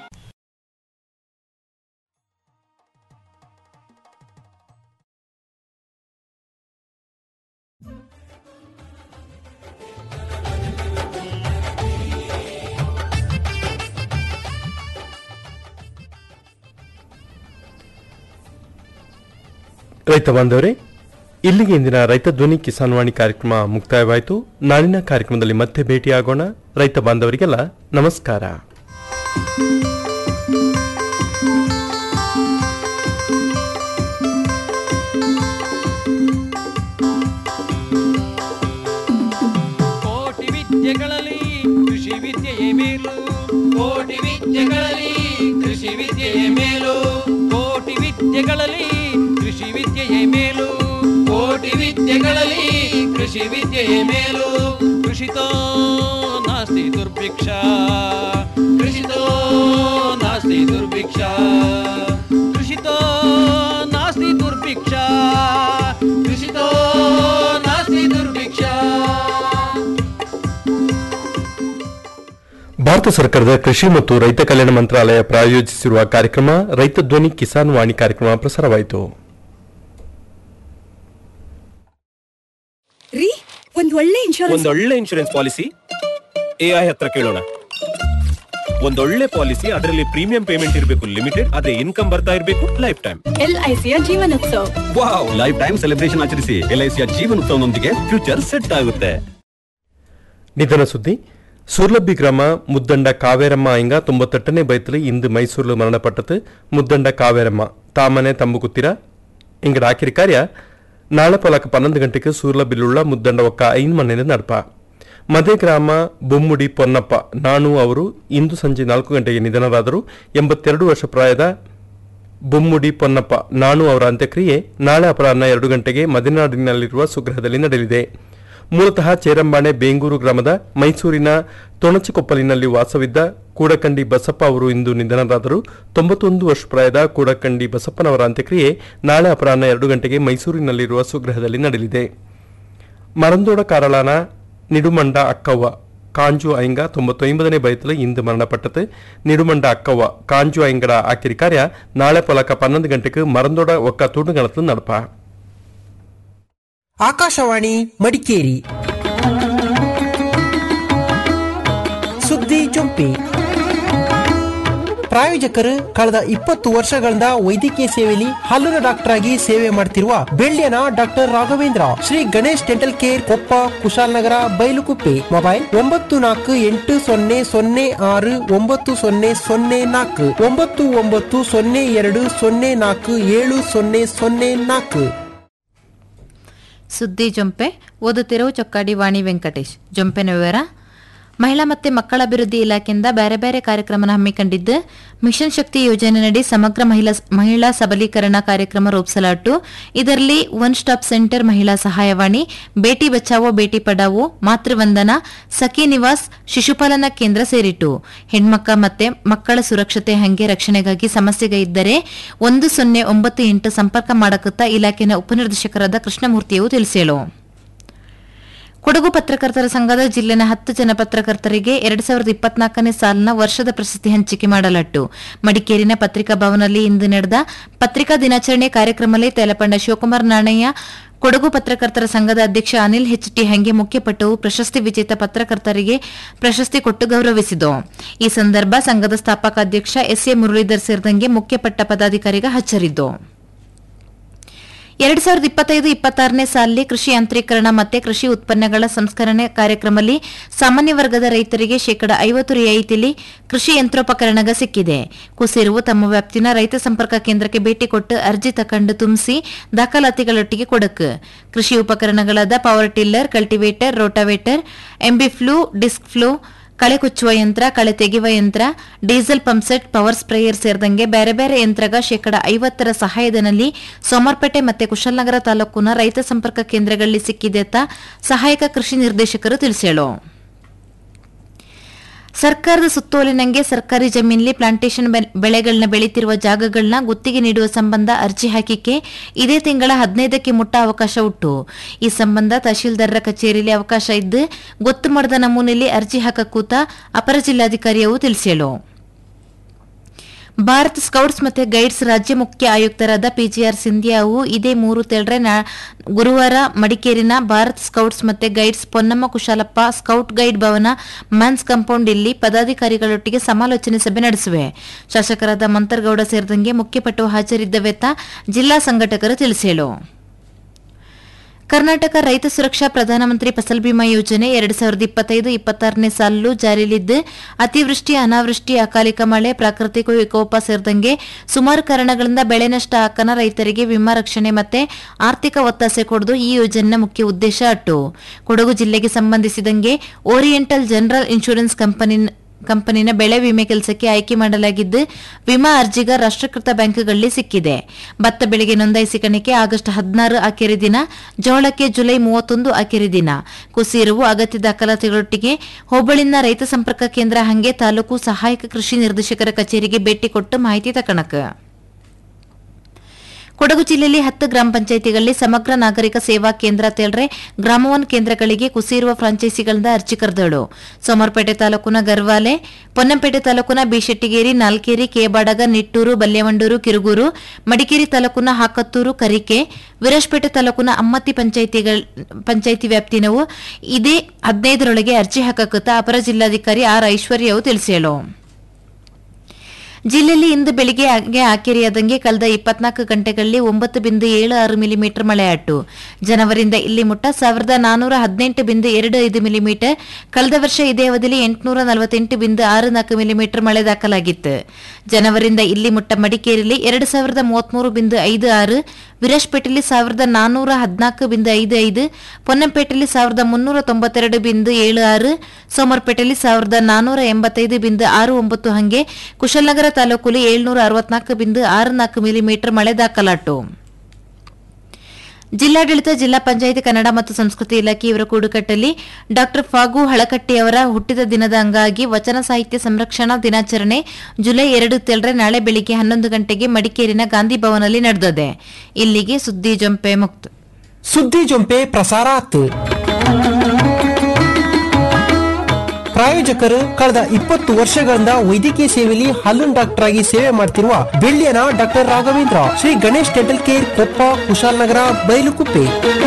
ರೈತ ಬಾಂಧವರೇ ಇಲ್ಲಿಗೆ ಇಂದಿನ ರೈತ ಧ್ವನಿ ಕಿಸಾನ್ ವಾಣಿ ಕಾರ್ಯಕ್ರಮ ಮುಕ್ತಾಯವಾಯಿತು ನಾಳಿನ ಕಾರ್ಯಕ್ರಮದಲ್ಲಿ ಮತ್ತೆ ಭೇಟಿಯಾಗೋಣ ರೈತ ಬಾಂಧವರಿಗೆಲ್ಲ ನಮಸ್ಕಾರ ಕೋಟಿ ವಿದ್ಯೆಗಳಲ್ಲಿ ಕೃಷಿ ವಿದ್ಯೆಯೇ ಮೇಲು ಕೋಟಿ ವಿದ್ಯೆಗಳಲ್ಲಿ ಕೃಷಿ ವಿದ್ಯೆಯೇ ಮೇಲು ಕೋಟಿ ವಿದ್ಯೆಗಳಲ್ಲಿ ಕೃಷಿ ವಿದ್ಯೆಯೇ ಮೇಲು ಕೋಟಿ ವಿದ್ಯೆಗಳಲ್ಲಿ ಕೃಷಿ ವಿದ್ಯೆಯೇ ಮೇಲು ಕೃಷಿತೋ ನಾಸ್ತಿ ದುರ್ಭಿಕ್ಷ ಕೃಷಿತೋ ನಾಸ್ತಿ ದುರ್ಭಿಕ್ಷ ಕೃಷಿತೋ ನಾಸ್ತಿ ದುರ್ಭಿಕ್ಷ ಕೃಷಿತೋ ನಾಸ್ತಿ ದುರ್ಭಿಕ್ಷ ಭಾರತ ಸರ್ಕಾರದ ಕೃಷಿ ಮತ್ತು ರೈತ ಕಲ್ಯಾಣ ಮಂತ್ರಾಲಯ ಪ್ರಾಯೋಜಿಸಿರುವ ಕಾರ್ಯಕ್ರಮ ರೈತ ಧ್ವನಿ ಕಿಸಾನ್ ವಾಣಿ ಕಾರ್ಯಕ್ರಮ ಪ್ರಸಾರವಾಯಿತು ರೀ ಒಂದ್ ಒಳ್ಳೆ ಇನ್ಶೂರೆನ್ಸ್ ಒಂದೊಳ್ಳೆ ಇನ್ಶೂರೆನ್ಸ್ ಪಾಲಿಸಿ ಎಐ ಹತ್ರ ಕೇಳೋಣ ಒಂದೊಳ್ಳೆ ಪಾಲಿಸಿ ಅದರಲ್ಲಿ ಪ್ರೀಮಿಯಂ ಪೇಮೆಂಟ್ ಇರಬೇಕು ಲಿಮಿಟೆಡ್ ಅದೇ ಇನ್ಕಮ್ ಬರ್ತಾ ಇರಬೇಕು ಲೈಫ್ ಟೈಮ್ ಎಲ್ಐಸಿಯ Jeevanotsav wow life time celebration ಆಚರಿಸಿ ಎಲ್ಐಸಿಯ ಜೀವನೋತ್ಸವನೊಂದಿಗೆ ಫ್ಯೂಚರ್ ಸೆಟ್ ಆಗುತ್ತೆ ನಿಧನ ಸುದ್ದಿ ಸೂರ್ಲಬ್ಬಿ ಗ್ರಾಮ ಮುದ್ದಂಡ ಕಾವೇರಮ್ಮ ಅಯ್ಯಂಗ ತೊಂಬತ್ತೆಟ್ಟನೇ ಬೈತಲಿ ಇಂದು ಮೈಸೂರಿಲು ಮರಣಪಟ್ಟது ಮುದ್ದಂಡ ಕಾವೇರಮ್ಮ ತಾಮನೆ ತಂಬುಗುತ್ತಿರ ಇಂಗಡ ಆಕಿರಿ ಕಾರ್ಯ ನಾಳೆ ಪೊಲಕ ಪನ್ನೊಂದು ಗಂಟೆಗೆ ಸೂರ್ಲಬಿಲ್ಲುಳ್ಳ ಮುದ್ದಂಡ ಒಕ್ಕ ಐನ್ ಮನೆಯಲ್ಲಿ ನಡಪ ಮದೆ ಗ್ರಾಮ ಬೊಮ್ಮುಡಿ ಪೊನ್ನಪ್ಪ ನಾನು ಅವರು ಇಂದು ಸಂಜೆ ನಾಲ್ಕು ಗಂಟೆಗೆ ನಿಧನರಾದರು ಎಂಬತ್ತೆರಡು ವರ್ಷ ಪ್ರಾಯದ ಬೊಮ್ಮುಡಿ ಪೊನ್ನಪ್ಪ ನಾನು ಅವರ ಅಂತ್ಯಕ್ರಿಯೆ ನಾಳೆ ಅಪರಾಹ್ನ ಎರಡು ಗಂಟೆಗೆ ಮದೆನಾಡಿನಲ್ಲಿರುವ ಸುಗ್ರಹದಲ್ಲಿ ನಡೆಯಲಿದೆ ಮೂಲತಃ ಚೇರಂಬಾಣೆ ಬೇಂಗೂರು ಗ್ರಾಮದ ಮೈಸೂರಿನ ತೊಣಚಿಕೊಪ್ಪಲಿನಲ್ಲಿ ವಾಸವಿದ್ದ ಕೂಡಕಂಡಿ ಬಸಪ್ಪ ಅವರು ಇಂದು ನಿಧನರಾದರು ತೊಂಬತ್ತೊಂದು ವರ್ಷ ಪ್ರಾಯದ ಕೂಡಕಂಡಿ ಬಸಪ್ಪನವರ ಅಂತ್ಯಕ್ರಿಯೆ ನಾಳೆ ಅಪರಾಹ್ನ ಎರಡು ಗಂಟೆಗೆ ಮೈಸೂರಿನಲ್ಲಿರುವ ಸುಗ್ರಹದಲ್ಲಿ ನಡೆಯಲಿದೆ ಮರಂದೋಡ ಕಾರಳಾನ ನಿಡುಮಂಡ ಅಕ್ಕವ್ವ ಕಾಂಜು ಐಂಗ ತೊಂಬತ್ತೊಂಬದನೇ ಬಯತಲು ಇಂದು ಮರಣಪಟ್ಟது ನಿಡುಮಂಡ ಅಕ್ಕವ್ವ ಕಾಂಜು ಐಂಗಡ ಆಕಿರಿ ಕಾರ್ಯ ನಾಳೆ ಪೊಲಕ ಪನ್ನೊಂದು ಗಂಟೆಗೆ ಮರಂದೋಡ ಒಕ್ಕ ತೂಡುಗಳತ್ತು ನಡಪ ಆಕಾಶವಾಣಿ ಮಡಿಕೇರಿ ಸುದ್ದಿ ಜೊಂಪಿ ಪ್ರಾಯೋಜಕರು ಕಳೆದ ಇಪ್ಪತ್ತು ವರ್ಷಗಳಿಂದ ವೈದ್ಯಕೀಯ ಸೇವೆಯಲ್ಲಿ ಹಲ್ಲುನ ಡಾಕ್ಟರ್ ಆಗಿ ಸೇವೆ ಮಾಡ್ತಿರುವ ಬೆಳ್ಳಿಯನ doctor Raghavendra Shri Ganesh dental care Koppa Kushalnagar Bylakuppe mobile ಒಂಬತ್ತು ನಾಲ್ಕು ಎಂಟು ಸೊನ್ನೆ ಸೊನ್ನೆ ಆರು ಒಂಬತ್ತು ಸೊನ್ನೆ ಸೊನ್ನೆ ನಾಲ್ಕು ಒಂಬತ್ತು ಒಂಬತ್ತು ಸೊನ್ನೆ ಎರಡು ಸೊನ್ನೆ ನಾಲ್ಕು ಏಳು ಸೊನ್ನೆ ಸೊನ್ನೆ ನಾಲ್ಕು ಸುದ್ದಿ ಜೊಂಪೆ ಓದುತ್ತಿರುವ ಚೊಕ್ಕಾಡಿ ವಾಣಿ ವೆಂಕಟೇಶ್ ಜೊಂಪೆನ ವಿವರ ಮಹಿಳಾ ಮತ್ತು ಮಕ್ಕಳ ಅಭಿವೃದ್ಧಿ ಇಲಾಖೆಯಿಂದ ಬೇರೆ ಬೇರೆ ಕಾರ್ಯಕ್ರಮನ ಹಮ್ಮಿಕೊಂಡಿದ್ದು ಮಿಷನ್ ಶಕ್ತಿ ಯೋಜನೆಯಡಿ ಸಮಗ್ರ ಮಹಿಳಾ ಮಹಿಳಾ ಸಬಲೀಕರಣ ಕಾರ್ಯಕ್ರಮ ರೂಪಿಸಲಾಟು ಇದರಲ್ಲಿ ಒನ್ ಸ್ಟಾಪ್ ಸೆಂಟರ್ ಮಹಿಳಾ ಸಹಾಯವಾಣಿ ಬೇಟಿ ಬಚಾವೋ ಬೇಟಿ ಪಡಾವೋ ಮಾತೃವಂದನ ಸಖಿ ನಿವಾಸ್ ಶಿಶುಪಾಲನಾ ಕೇಂದ್ರ ಸೇರಿಟ್ಟು ಹೆಣ್ಮಕ್ಕ ಮತ್ತೆ ಮಕ್ಕಳ ಸುರಕ್ಷತೆ ಹಂಗೆ ರಕ್ಷಣೆಗಾಗಿ ಸಮಸ್ಯೆಗೆ ಇದ್ದರೆ ಒಂದು ಸೊನ್ನೆ ಒಂಬತ್ತು ಎಂಟು ಸಂಪರ್ಕ ಮಾಡಕತ್ತ ಇಲಾಖೆಯ ಉಪನಿರ್ದೇಶಕರಾದ ಕೃಷ್ಣಮೂರ್ತಿಯು ತಿಳಿಸೇಳು ಕೊಡಗು ಪತ್ರಕರ್ತರ ಸಂಘದ ಜಿಲ್ಲೆನ ಹತ್ತು ಜನ ಪತ್ರಕರ್ತರಿಗೆ ಎರಡ್ ಸಾವಿರದ ಇಪ್ಪತ್ನಾಲ್ಕನೇ ಸಾಲಿನ ವರ್ಷದ ಪ್ರಶಸ್ತಿ ಹಂಚಿಕೆ ಮಾಡಲಟ್ಟು ಮಡಿಕೇರಿನ ಪತ್ರಿಕಾ ಭವನದಲ್ಲಿ ಇಂದು ನಡೆದ ಪತ್ರಿಕಾ ದಿನಾಚರಣೆ ಕಾರ್ಯಕ್ರಮದಲ್ಲಿ ತೆಲಪಂಡ ಶಿವಕುಮಾರ್ ನಾಣಯ್ಯ ಕೊಡಗು ಪತ್ರಕರ್ತರ ಸಂಘದ ಅಧ್ಯಕ್ಷ ಅನಿಲ್ ಎಚ್ ಟಿ ಹಂಗೆ ಮುಖ್ಯಪಟ್ಟವು ಪ್ರಶಸ್ತಿ ವಿಜೇತ ಪತ್ರಕರ್ತರಿಗೆ ಪ್ರಶಸ್ತಿ ಕೊಟ್ಟು ಗೌರವಿಸಿತು ಈ ಸಂದರ್ಭ ಸಂಘದ ಸ್ಥಾಪಕ ಅಧ್ಯಕ್ಷ ಎಸ್ ಎ ಮುರಳೀಧರ್ ಸೇರಿದಂಗೆ ಮುಖ್ಯಪಟ್ಟ ಪದಾಧಿಕಾರಿಗ ಹಚ್ಚರಿದ್ದು ಎರಡ್ ಸಾವಿರದ ಇಪ್ಪತ್ತೈದು ಇಪ್ಪತ್ತಾರನೇ ಸಾಲಿನಲ್ಲಿ ಕೃಷಿ ಯಾಂತ್ರೀಕರಣ ಮತ್ತೆ ಕೃಷಿ ಉತ್ಪನ್ನಗಳ ಸಂಸ್ಕರಣೆ ಕಾರ್ಯಕ್ರಮದಲ್ಲಿ ಸಾಮಾನ್ಯ ವರ್ಗದ ರೈತರಿಗೆ ಶೇಕಡ ಐವತ್ತು ರಿಯಾಯಿತಿಯಲ್ಲಿ ಕೃಷಿ ಯಂತ್ರೋಪಕರಣಗ ಸಿಕ್ಕಿದೆ ಕುಸಿರುವು ತಮ್ಮ ವ್ಯಾಪ್ತಿನ ರೈತ ಸಂಪರ್ಕ ಕೇಂದ್ರಕ್ಕೆ ಭೇಟಿ ಕೊಟ್ಟು ಅರ್ಜಿ ತಕೊಂಡು ತುಂಬಿಸಿ ದಾಖಲಾತಿಗಳೊಟ್ಟಿಗೆ ಕೊಡಕು ಕೃಷಿ ಉಪಕರಣಗಳಾದ power tiller cultivator rotavator M B plough disc plough ಕಳೆ ಕುಚ್ಚುವ ಯಂತ್ರ ಕಳೆ ತೆಗೆಯುವ ಯಂತ್ರ ಡೀಸೆಲ್ ಪಂಪ್ಸೆಟ್ ಪವರ್ ಸ್ಪ್ರೇಯರ್ ಸೇರಿದಂಗೆ ಬೇರೆ ಬೇರೆ ಯಂತ್ರಗ ಶೇಕಡ ಐವತ್ತರ ಸಹಾಯಧನಲ್ಲಿ ಸೋಮರ್ಪೇಟೆ ಮತ್ತೆ ಕುಶಲನಗರ ತಾಲೂಕಿನ ರೈತ ಸಂಪರ್ಕ ಕೇಂದ್ರಗಳಲ್ಲಿ ಸಿಕ್ಕಿದೆ ಅಂತ ಸಹಾಯಕ ಕೃಷಿ ನಿರ್ದೇಶಕರು ತಿಳಿಸೇಳು ಸರ್ಕಾರದ ಸುತ್ತೋಲಿನಂಗೆ ಸರ್ಕಾರಿ ಜಮೀನಲ್ಲಿ ಪ್ಲಾಂಟೇಶನ್ ಬೆಳೆಗಳನ್ನ ಬೆಳೀತಿರುವ ಜಾಗಗಳನ್ನ ಗುತ್ತಿಗೆ ನೀಡುವ ಸಂಬಂಧ ಅರ್ಜಿ ಹಾಕಿಕೆ ಇದೇ ತಿಂಗಳ ಹದಿನೈದಕ್ಕೆ ಮುಟ್ಟ ಅವಕಾಶ ಉಂಟು ಈ ಸಂಬಂಧ ತಹಶೀಲ್ದಾರರ ಕಚೇರಿಯಲ್ಲಿ ಅವಕಾಶ ಇದ್ದು ಗೊತ್ತು ಮಾಡದ ನಮೂನೆಯಲ್ಲಿ ಅರ್ಜಿ ಹಾಕಕ್ಕೂತ ಅಪರ ಜಿಲ್ಲಾಧಿಕಾರಿಯವು ತಿಳಿಸೇಳು ಭಾರತ್ ಸ್ಕೌಟ್ಸ್ ಮತ್ತೆ ಗೈಡ್ಸ್ ರಾಜ್ಯ ಮುಖ್ಯ ಆಯುಕ್ತರಾದ ಪಿಜಿಆರ್ ಸಿಂಧಿಯಾವು ಇದೇ ಮೂರು ತೆರಳೆ ಗುರುವಾರ ಮಡಿಕೇರಿನ ಭಾರತ್ ಸ್ಕೌಟ್ಸ್ ಮತ್ತೆ guides Ponnamma Kushalappa scout guide Bhavan mans compound ಇಲ್ಲಿ ಪದಾಧಿಕಾರಿಗಳೊಟ್ಟಿಗೆ ಸಮಾಲೋಚನೆ ಸಭೆ ನಡೆಸುವೆ ಶಾಸಕರಾದ ಮಂತರ್ಗೌಡ ಸೇರಿದಂಗೆ ಮುಖ್ಯಪಟ್ಟು ಹಾಜರಿದ್ದವೆತ್ತ ಜಿಲ್ಲಾ ಸಂಘಟಕರು ತಿಳಿಸೇಳು ಕರ್ನಾಟಕ ರೈತ ಸುರಕ್ಷಾ ಪ್ರಧಾನಮಂತ್ರಿ ಫಸಲ್ ಬಿಮಾ ಯೋಜನೆ ಎರಡ್ ಸಾವಿರದ ಇಪ್ಪತ್ತೈದು ಇಪ್ಪತ್ತಾರನೇ ಸಾಲು ಜಾರಿಯಲ್ಲಿದ್ದು ಅತಿವೃಷ್ಟಿ ಅನಾವೃಷ್ಟಿ ಅಕಾಲಿಕ ಮಳೆ ಪ್ರಾಕೃತಿಕ ವಿಕೋಪ ಸೇರಿದಂಗೆ ಸುಮಾರು ಕಾರಣಗಳಿಂದ ಬೆಳೆ ನಷ್ಟ ಹಾಕನ ರೈತರಿಗೆ ವಿಮಾ ರಕ್ಷಣೆ ಮತ್ತೆ ಆರ್ಥಿಕ ಒತ್ತಾಸೆ ಕೊಡುವುದು ಈ ಯೋಜನೆಯ ಮುಖ್ಯ ಉದ್ದೇಶ ಅಟ್ಟು ಕೊಡಗು ಜಿಲ್ಲೆಗೆ ಸಂಬಂಧಿಸಿದಂಗೆ ಓರಿಯೆಂಟಲ್ ಜನರಲ್ ಇನ್ಶೂರೆನ್ಸ್ ಕಂಪನಿ ಕಂಪನಿನ ಬೆಳೆ ವಿಮೆ ಕೆಲಸಕ್ಕೆ ಆಯ್ಕೆ ಮಾಡಲಾಗಿದ್ದು ವಿಮಾ ಅರ್ಜಿಗ ರಾಷ್ಟ್ರೀಕೃತ ಬ್ಯಾಂಕ್ಗಳಲ್ಲಿ ಸಿಕ್ಕಿದೆ ಭತ್ತ ಬೆಳೆಗೆ ನೋಂದಾಯಿಸಿಕಣಿಕೆ ಆಗಸ್ಟ್ ಹದಿನಾರು ಆಖರಿ ದಿನ ಜೋಳಕ್ಕೆ ಜುಲೈ ಮೂವತ್ತೊಂದು ಆಖರಿ ದಿನ ಕುಸಿರುವು ಅಗತ್ಯ ದಾಖಲಾತಿಗಳೊಟ್ಟಿಗೆ ಹೋಬಳಿನ ರೈತ ಸಂಪರ್ಕ ಕೇಂದ್ರ ಹಂಗೆ ತಾಲೂಕು ಸಹಾಯಕ ಕೃಷಿ ನಿರ್ದೇಶಕರ ಕಚೇರಿಗೆ ಭೇಟಿ ಕೊಟ್ಟು ಮಾಹಿತಿ ತಕಣಕ ಕೊಡಗು ಜಿಲ್ಲೆಯಲ್ಲಿ ಹತ್ತು ಗ್ರಾಮ ಪಂಚಾಯಿತಿಗಳಲ್ಲಿ ಸಮಗ್ರ ನಾಗರಿಕ ಸೇವಾ ಕೇಂದ್ರ ತೇಳ್ರೆ ಗ್ರಾಮವನ್ ಕೇಂದ್ರಗಳಿಗೆ ಕುಸಿರುವ ಫ್ರಾಂಚೈಸಿಗಳಿಂದ ಅರ್ಜಿ ಕರೆದಳು ಸೋಮರ್ಪೇಟೆ ತಾಲೂಕಿನ ಗರ್ವಾಲೆ ಪೊನ್ನಂಪೇಟೆ ತಾಲೂಕಿನ ಬಿಶೆಟ್ಟಿಗೇರಿ ನಾಲ್ಕೇರಿ ಕೇಬಾಡಗ ನಿಟ್ಟೂರು ಬಲ್ಯವಂಡೂರು ಕಿರುಗೂರು ಮಡಿಕೇರಿ ತಾಲೂಕಿನ ಹಾಕತ್ತೂರು ಕರಿಕೆ ವಿರಾಜಪೇಟೆ ತಾಲೂಕಿನ ಅಮ್ಮತ್ತಿ ಪಂಚಾಯಿತಿಗಳ ಪಂಚಾಯಿತಿ ವ್ಯಾಪ್ತಿನವು ಇದೇ ಹದಿನೈದರೊಳಗೆ ಅರ್ಜಿ ಹಾಕಕತ್ತ ಅಪರ ಜಿಲ್ಲಾಧಿಕಾರಿ ಆರ್ ಐಶ್ವರ್ಯವು ತಿಳಿಸೇಳು ಜಿಲ್ಲೆಯಲ್ಲಿ ಇಂದು ಬೆಳಿಗ್ಗೆ ಹಾಗೆ ಆಕೆರೆಯಾದಂಗೆ ಕಳೆದ ಇಪ್ಪತ್ನಾಲ್ಕು ಗಂಟೆಗಳಲ್ಲಿ ಒಂಬತ್ತು ಬಿಂದು ಏಳು ಆರು ಮಿಲಿಮೀಟರ್ ಮಳೆಯಾಟು ಜನವರಿಂದ ಇಲ್ಲಿ ಮುಟ್ಟ ಸಾವಿರದ ನಾನೂರ ಹದಿನೆಂಟು ಬಿಂದು ಎರಡು ಐದು ಮಿಲಿಮೀಟರ್ ಕಳೆದ ವರ್ಷ ಇದೇ ಅವಧಿಯಲ್ಲಿ ಎಂಟುನೂರ ನಲವತ್ತೆಂಟು ಬಿಂದು ಆರು ನಾಲ್ಕು ಮಿಲಿಮೀಟರ್ ಮಳೆ ದಾಖಲಾಗಿತ್ತು ಜನವರಿಂದ ಇಲ್ಲಿ ಮುಟ್ಟ ಮಡಿಕೇರಿಯಲ್ಲಿ ಎರಡು ಸಾವಿರದ ಮೂವತ್ಮೂರು ಬಿಂದು ಐದು ಆರು ವಿರಾಜ್ಪೇಟೆಯಲ್ಲಿ ಸಾವಿರದ ನಾನೂರ ಹದಿನಾಲ್ಕು ಬಿಂದು ಐದು ಐದು ಪೊನ್ನಂಪೇಟೆಯಲ್ಲಿ ಸಾವಿರದ ಮುನ್ನೂರ ತೊಂಬತ್ತೆರಡು ಬಿಂದು ಏಳು ಆರು ಸೋಮರ್ಪೇಟೆಯಲ್ಲಿ ಸಾವಿರದ ನಾನೂರ ಎಂಬತ್ತೈದು ಬಿಂದು ಆರು ಒಂಬತ್ತು ಹಂಗೆ ಕುಶಲನಗರ ತಾಲೂಕಲ್ಲಿ ಏಳ್ನೂರ ಅರವತ್ನಾಲ್ಕು ಬಿಂದು ಆರು ನಾಲ್ಕು ಮಿಲಿಮೀಟರ್ ಮಳೆ ದಾಖಲಾಟು ಜಿಲ್ಲಾಡಳಿತ ಜಿಲ್ಲಾ ಪಂಚಾಯಿತಿ ಕನ್ನಡ ಮತ್ತು ಸಂಸ್ಕೃತಿ ಇಲಾಖೆ ಇವರ ಕೂಡುಕಟ್ಟಲ್ಲಿ ಡಾಕ್ಟರ್ ಫಾಗು ಹಳಕಟ್ಟಿಯವರ ಹುಟ್ಟಿದ ದಿನದ ಅಂಗವಾಗಿ ವಚನ ಸಾಹಿತ್ಯ ಸಂರಕ್ಷಣಾ ದಿನಾಚರಣೆ ಜುಲೈ ಎರಡು ತೆರಳೆ ನಾಳೆ ಬೆಳಿಗ್ಗೆ ಹನ್ನೊಂದು ಗಂಟೆಗೆ ಮಡಿಕೇರಿನ ಗಾಂಧಿ ಭವನಲ್ಲಿ ನಡೆದಿದೆ ಇಲ್ಲಿಗೆ ಸುದ್ದಿ ಜೊಂಪೆ ಮುಕ್ತ ಸುದ್ದಿ ಜೊಂಪೆ ಪ್ರಸಾರ ಆತು ಪ್ರಾಯೋಜಕರು ಕಳೆದ ಇಪ್ಪತ್ತು ವರ್ಷಗಳಿಂದ ವೈದ್ಯಕೀಯ ಸೇವೆಯಲ್ಲಿ ಹಲ್ಲುನ್ ಡಾಕ್ಟರ್ ಆಗಿ ಸೇವೆ ಮಾಡ್ತಿರುವ ಬೆಳ್ಳಿಯನ doctor Raghavendra Shri Ganesh dental care Koppa Kushalnagar Bylakuppe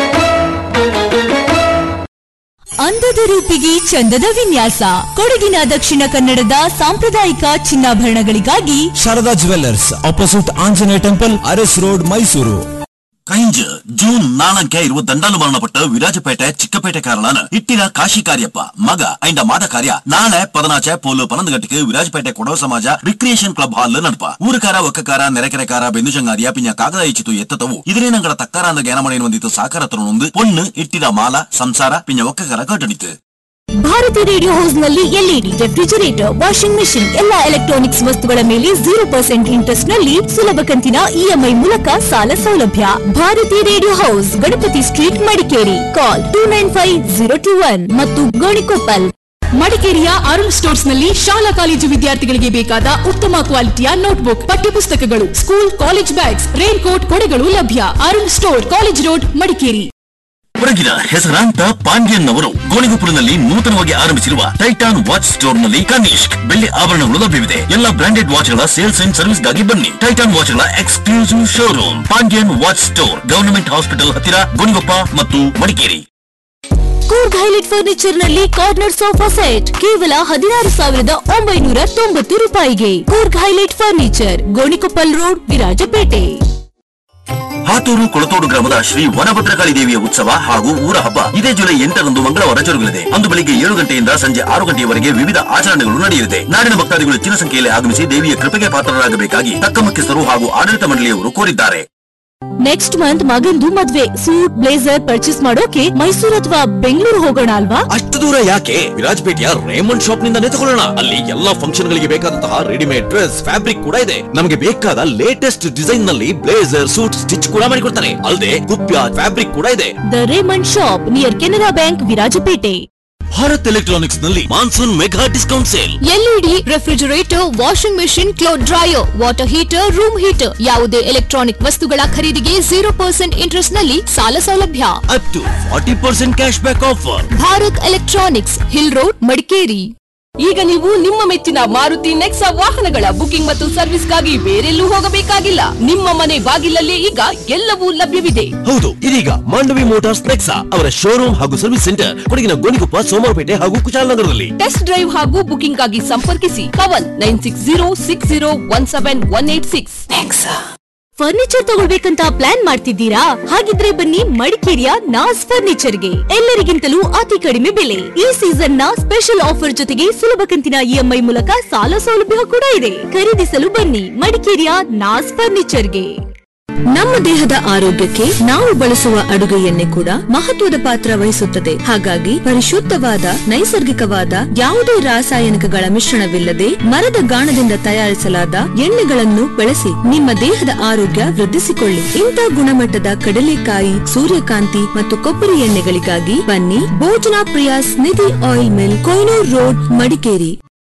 ಅಂದದ ರೂಪಿಗೆ ಚಂದದ ವಿನ್ಯಾಸ ಕೊಡಗಿನ ದಕ್ಷಿಣ ಕನ್ನಡದ ಸಾಂಪ್ರದಾಯಿಕ ಚಿನ್ನಾಭರಣಗಳಿಗಾಗಿ Sharada jewellers opposite Anjaneya temple Aras road Mysuru ಕೈಂಜ್ ಜೂನ್ ನಾಲ್ಕೆ ಇರುವ ದಂಡಾಲು ಮರಣಪಟ್ಟ ವಿರಾಜಪೇಟೆ ಚಿಕ್ಕಪೇಟೆ ಕಾರಳನ ಇಟ್ಟಿನ ಕಾಶಿ ಕಾರ್ಯಪ್ಪ ಮಗ ಐಂಡ ಮಾದ ಕಾರ್ಯ ನಾಳೆ ಪದನಾಚೆ ಪೋಲು ಪನ್ನೊಂದು ಗಂಟೆಗೆ ವಿರಾಜಪೇಟೆ ಕೊಡವ ಸಮಾಜ ರಿಕ್ರಿಯೇಷನ್ ಕ್ಲಬ್ ಹಾಲ್ ನಡಪ ಊರುಕಾರ ಒಕ್ಕಕಾರ ನೆರೆಕೆರೆಕಾರ ಬೆಂದುಜಂಗಾರಿಯ ಪಿಂಜ ಕಾಗದ ಇಚ್ಚಿತು ಎತ್ತತವು ಇದರೇನಂಗಡ ತಕ್ಕಾರ ಅಂದ ಜ್ಞಾನಮಣೆಯನ್ನು ಹೊಂದಿತ್ತು ಸಾಕಾರ ತರುಣೊಂದು ಪೊಣ್ಣು ಇಟ್ಟಿನ ಮಾಲ ಸಂಸಾರ ಪಿಂಜ ಒಕ್ಕಕಾರ ಕಟ್ಟಣಿತು ಭಾರತಿ ರೇಡಿಯೋ ಹೌಸ್ ನಲ್ಲಿ ಎಲ್ಇಡಿ ರೆಫ್ರಿಜರೇಟರ್ ವಾಷಿಂಗ್ ಮೆಷಿನ್ ಎಲ್ಲಾ ಎಲೆಕ್ಟ್ರಾನಿಕ್ಸ್ ವಸ್ತುಗಳ ಮೇಲೆ ಜೀರೋ ಪರ್ಸೆಂಟ್ ಇಂಟ್ರೆಸ್ಟ್ ನಲ್ಲಿ ಸುಲಭ ಕಂತಿನ ಇಎಂಐ ಮೂಲಕ ಸಾಲ ಸೌಲಭ್ಯ Bharati radio house Ganapati street Madikeri call two nine five zero two one ಮತ್ತು ಗೋಣಿಕೊಪ್ಪಲ್ ಮಡಿಕೇರಿಯ ಅರುಣ್ ಸ್ಟೋರ್ಸ್ ನಲ್ಲಿ ಶಾಲಾ ಕಾಲೇಜು ವಿದ್ಯಾರ್ಥಿಗಳಿಗೆ ಬೇಕಾದ ಉತ್ತಮ ಕ್ವಾಲಿಟಿಯ ನೋಟ್ಬುಕ್ ಪಠ್ಯಪುಸ್ತಕಗಳು school college bags rain coat ಕೊಡೆಗಳು ಲಭ್ಯ Arun store college road Madikeri ಹೊರಗಿನ ಹೆಸರಾಂತ ಪಾಂಡ್ಯನ್ ಅವರು ಗೋಣಿಗೊಪ್ಪಲಿನಲ್ಲಿ ನೂತನವಾಗಿ ಆರಂಭಿಸಿರುವ ಟೈಟಾನ್ ವಾಚ್ ಸ್ಟೋರ್ ನಲ್ಲಿ ಕನಿಷ್ಕ್ ಬೆಳ್ಳಿ ಆಭರಣಗಳು ಲಭ್ಯವಿದೆ ಎಲ್ಲ ಬ್ರಾಂಡೆಡ್ ವಾಚ್ ಗಳ ಸೇಲ್ಸ್ ಅಂಡ್ ಸರ್ವಿಸ್ ಗಾಗಿ ಬನ್ನಿ ಟೈಟಾನ್ ವಾಚ್ ಗಳ exclusive showroom Pandyan watch store government hospital ಹತ್ತಿರ ಗೋಣಿಗೊಪ್ಪ ಮತ್ತು ಮಡಿಕೇರಿ ಕೂರ್ಗ್ ಹೈಲೈಟ್ ಫರ್ನಿಚರ್ ನಲ್ಲಿ ಕಾರ್ನರ್ ಸೋಫಾ ಸೆಟ್ ಕೇವಲ ಹದಿನಾರು ಸಾವಿರದ ಒಂಬೈನೂರ ತೊಂಬತ್ತು ರೂಪಾಯಿಗೆ Coorg highlight furniture Gonikoppal road Virajpet Hathur Kolathodu ಗ್ರಾಮದ ಶ್ರೀ ವನಭದ್ರಕಾಳಿ ದೇವಿಯ ಉತ್ಸವ ಹಾಗೂ ಊರ ಹಬ್ಬ ಇದೇ ಜುಲೈ ಎಂಟರಂದು ಮಂಗಳವಾರ ಜರುಗಲಿದೆ ಅಂದು ಬೆಳಿಗ್ಗೆ ಏಳು ಗಂಟೆಯಿಂದ ಸಂಜೆ ಆರು ಗಂಟೆಯವರೆಗೆ ವಿವಿಧ ಆಚರಣೆಗಳು ನಡೆಯಲಿದೆ ನಾಡಿನ ಭಕ್ತಾದಿಗಳು ಹೆಚ್ಚಿನ ಸಂಖ್ಯೆಯಲ್ಲಿ ಆಗಮಿಸಿ ದೇವಿಯ ಕೃಪೆಗೆ ಪಾತ್ರರಾಗಬೇಕಾಗಿ ತಕ್ಕ ಮುಖ್ಯಸ್ಥರು ಹಾಗೂ ಆಡಳಿತ ಮಂಡಳಿಯವರು ಕೋರಿದ್ದಾರೆ ನೆಕ್ಸ್ಟ್ ಮಂತ್ ಮಗಂದು ಮದ್ವೆ ಸೂಟ್ ಬ್ಲೇಸರ್ ಪರ್ಚೇಸ್ ಮಾಡೋಕೆ ಮೈಸೂರು ಅಥವಾ ಬೆಂಗಳೂರು ಹೋಗೋಣ ಅಲ್ವಾ ಅಷ್ಟು ದೂರ ಯಾಕೆ ವಿರಾಜಪೇಟೆಯ ರೇಮಂಡ್ ಶಾಪ್ ನಿಂದನೇ ತಗೊಳ್ಳೋಣ ಅಲ್ಲಿ ಎಲ್ಲಾ ಫಂಕ್ಷನ್ ಗಳಿಗೆ ಬೇಕಾದಂತಹ ರೆಡಿಮೇಡ್ ಡ್ರೆಸ್ ಫ್ಯಾಬ್ರಿಕ್ ಕೂಡ ಇದೆ ನಮಗೆ ಬೇಕಾದ ಲೇಟೆಸ್ಟ್ ಡಿಸೈನ್ ನಲ್ಲಿ ಬ್ಲೇಸರ್ ಸೂಟ್ ಸ್ಟಿಚ್ ಕೂಡ ಮಾಡಿಕೊಡ್ತಾರೆ ಅಲ್ಲದೆ ಕುಪ್ಯ ಫ್ಯಾಬ್ರಿಕ್ ಕೂಡ ಇದೆ the Raymond shop near Canara bank Virajpet Bharat electronics ನಲ್ಲಿ monsoon mega discount sale LED refrigerator washing machine cloth dryer water heater room heater ಯಾವುದೇ ಎಲೆಕ್ಟ್ರಾನಿಕ್ ವಸ್ತುಗಳ ಖರೀದಿಗೆ ಜೀರೋ ಪರ್ಸೆಂಟ್ ಇಂಟ್ರೆಸ್ಟ್ ನಲ್ಲಿ ಸಾಲ ಸೌಲಭ್ಯ up to forty percent cash back offer Bharat electronics hill road Madikeri ಈಗ ನೀವು ನಿಮ್ಮ ಮೆಚ್ಚಿನ ಮಾರುತಿ ನೆಕ್ಸಾ ವಾಹನಗಳ ಬುಕಿಂಗ್ ಮತ್ತು ಸರ್ವಿಸ್ಗಾಗಿ ಬೇರೆಲ್ಲೂ ಹೋಗಬೇಕಾಗಿಲ್ಲ ನಿಮ್ಮ ಮನೆ ಬಾಗಿಲಲ್ಲೇ ಈಗ ಎಲ್ಲವೂ ಲಭ್ಯವಿದೆ ಹೌದು ಇದೀಗ ಮಾಂಡವಿ ಮೋಟಾರ್ಸ್ ನೆಕ್ಸಾ ಅವರ ಶೋರೂಮ್ ಹಾಗೂ ಸರ್ವಿಸ್ ಸೆಂಟರ್ ಕೊಡಗಿನ ಗೋಣಿಕೊಪ್ಪ ಸೋಮವಾರಪೇಟೆ ಹಾಗೂ ಕುಶಾಲನಗರದಲ್ಲಿ ಟೆಸ್ಟ್ ಡ್ರೈವ್ ಹಾಗೂ ಬುಕಿಂಗ್ ಆಗಿ ಸಂಪರ್ಕಿಸಿ Pavan nine six zero six zero one seven one eight six furniture ತಗೊಳ್ಬೇಕಂತ ಪ್ಲಾನ್ ಮಾಡ್ತಿದ್ದೀರಾ ಹಾಗಿದ್ರೆ ಬನ್ನಿ ಮಡಿಕೇರಿಯ ನಾಸ್ ಫರ್ನಿಚರ್ಗೆ ಎಲ್ಲರಿಗಿಂತಲೂ ಅತಿ ಕಡಿಮೆ ಬೆಲೆ ಈ ಸೀಸನ್ ನ ಸ್ಪೆಷಲ್ ಆಫರ್ ಜೊತೆಗೆ ಸುಲಭ ಕಂತಿನ ಇಎಂಐ ಮೂಲಕ ಸಾಲ ಸೌಲಭ್ಯ ಕೂಡ ಇದೆ ಖರೀದಿಸಲು ಬನ್ನಿ ಮಡಿಕೇರಿಯ ನಾಸ್ ಫರ್ನಿಚರ್ಗೆ ನಮ್ಮ ದೇಹದ ಆರೋಗ್ಯಕ್ಕೆ ನಾವು ಬಳಸುವ ಅಡುಗೆ ಎಣ್ಣೆ ಕೂಡ ಮಹತ್ವದ ಪಾತ್ರ ವಹಿಸುತ್ತದೆ ಹಾಗಾಗಿ ಪರಿಶುದ್ಧವಾದ ನೈಸರ್ಗಿಕವಾದ ಯಾವುದೇ ರಾಸಾಯನಿಕಗಳ ಮಿಶ್ರಣವಿಲ್ಲದೆ ಮರದ ಗಾಣದಿಂದ ತಯಾರಿಸಲಾದ ಎಣ್ಣೆಗಳನ್ನು ಬಳಸಿ ನಿಮ್ಮ ದೇಹದ ಆರೋಗ್ಯ ವೃದ್ಧಿಸಿಕೊಳ್ಳಿ ಇಂಥ ಗುಣಮಟ್ಟದ ಕಡಲೆಕಾಯಿ ಸೂರ್ಯಕಾಂತಿ ಮತ್ತು ಕೊಬ್ಬರಿ ಎಣ್ಣೆಗಳಿಗಾಗಿ ಬನ್ನಿ Bhojana Priyas Nidhi oil mill Koinur road Madikeri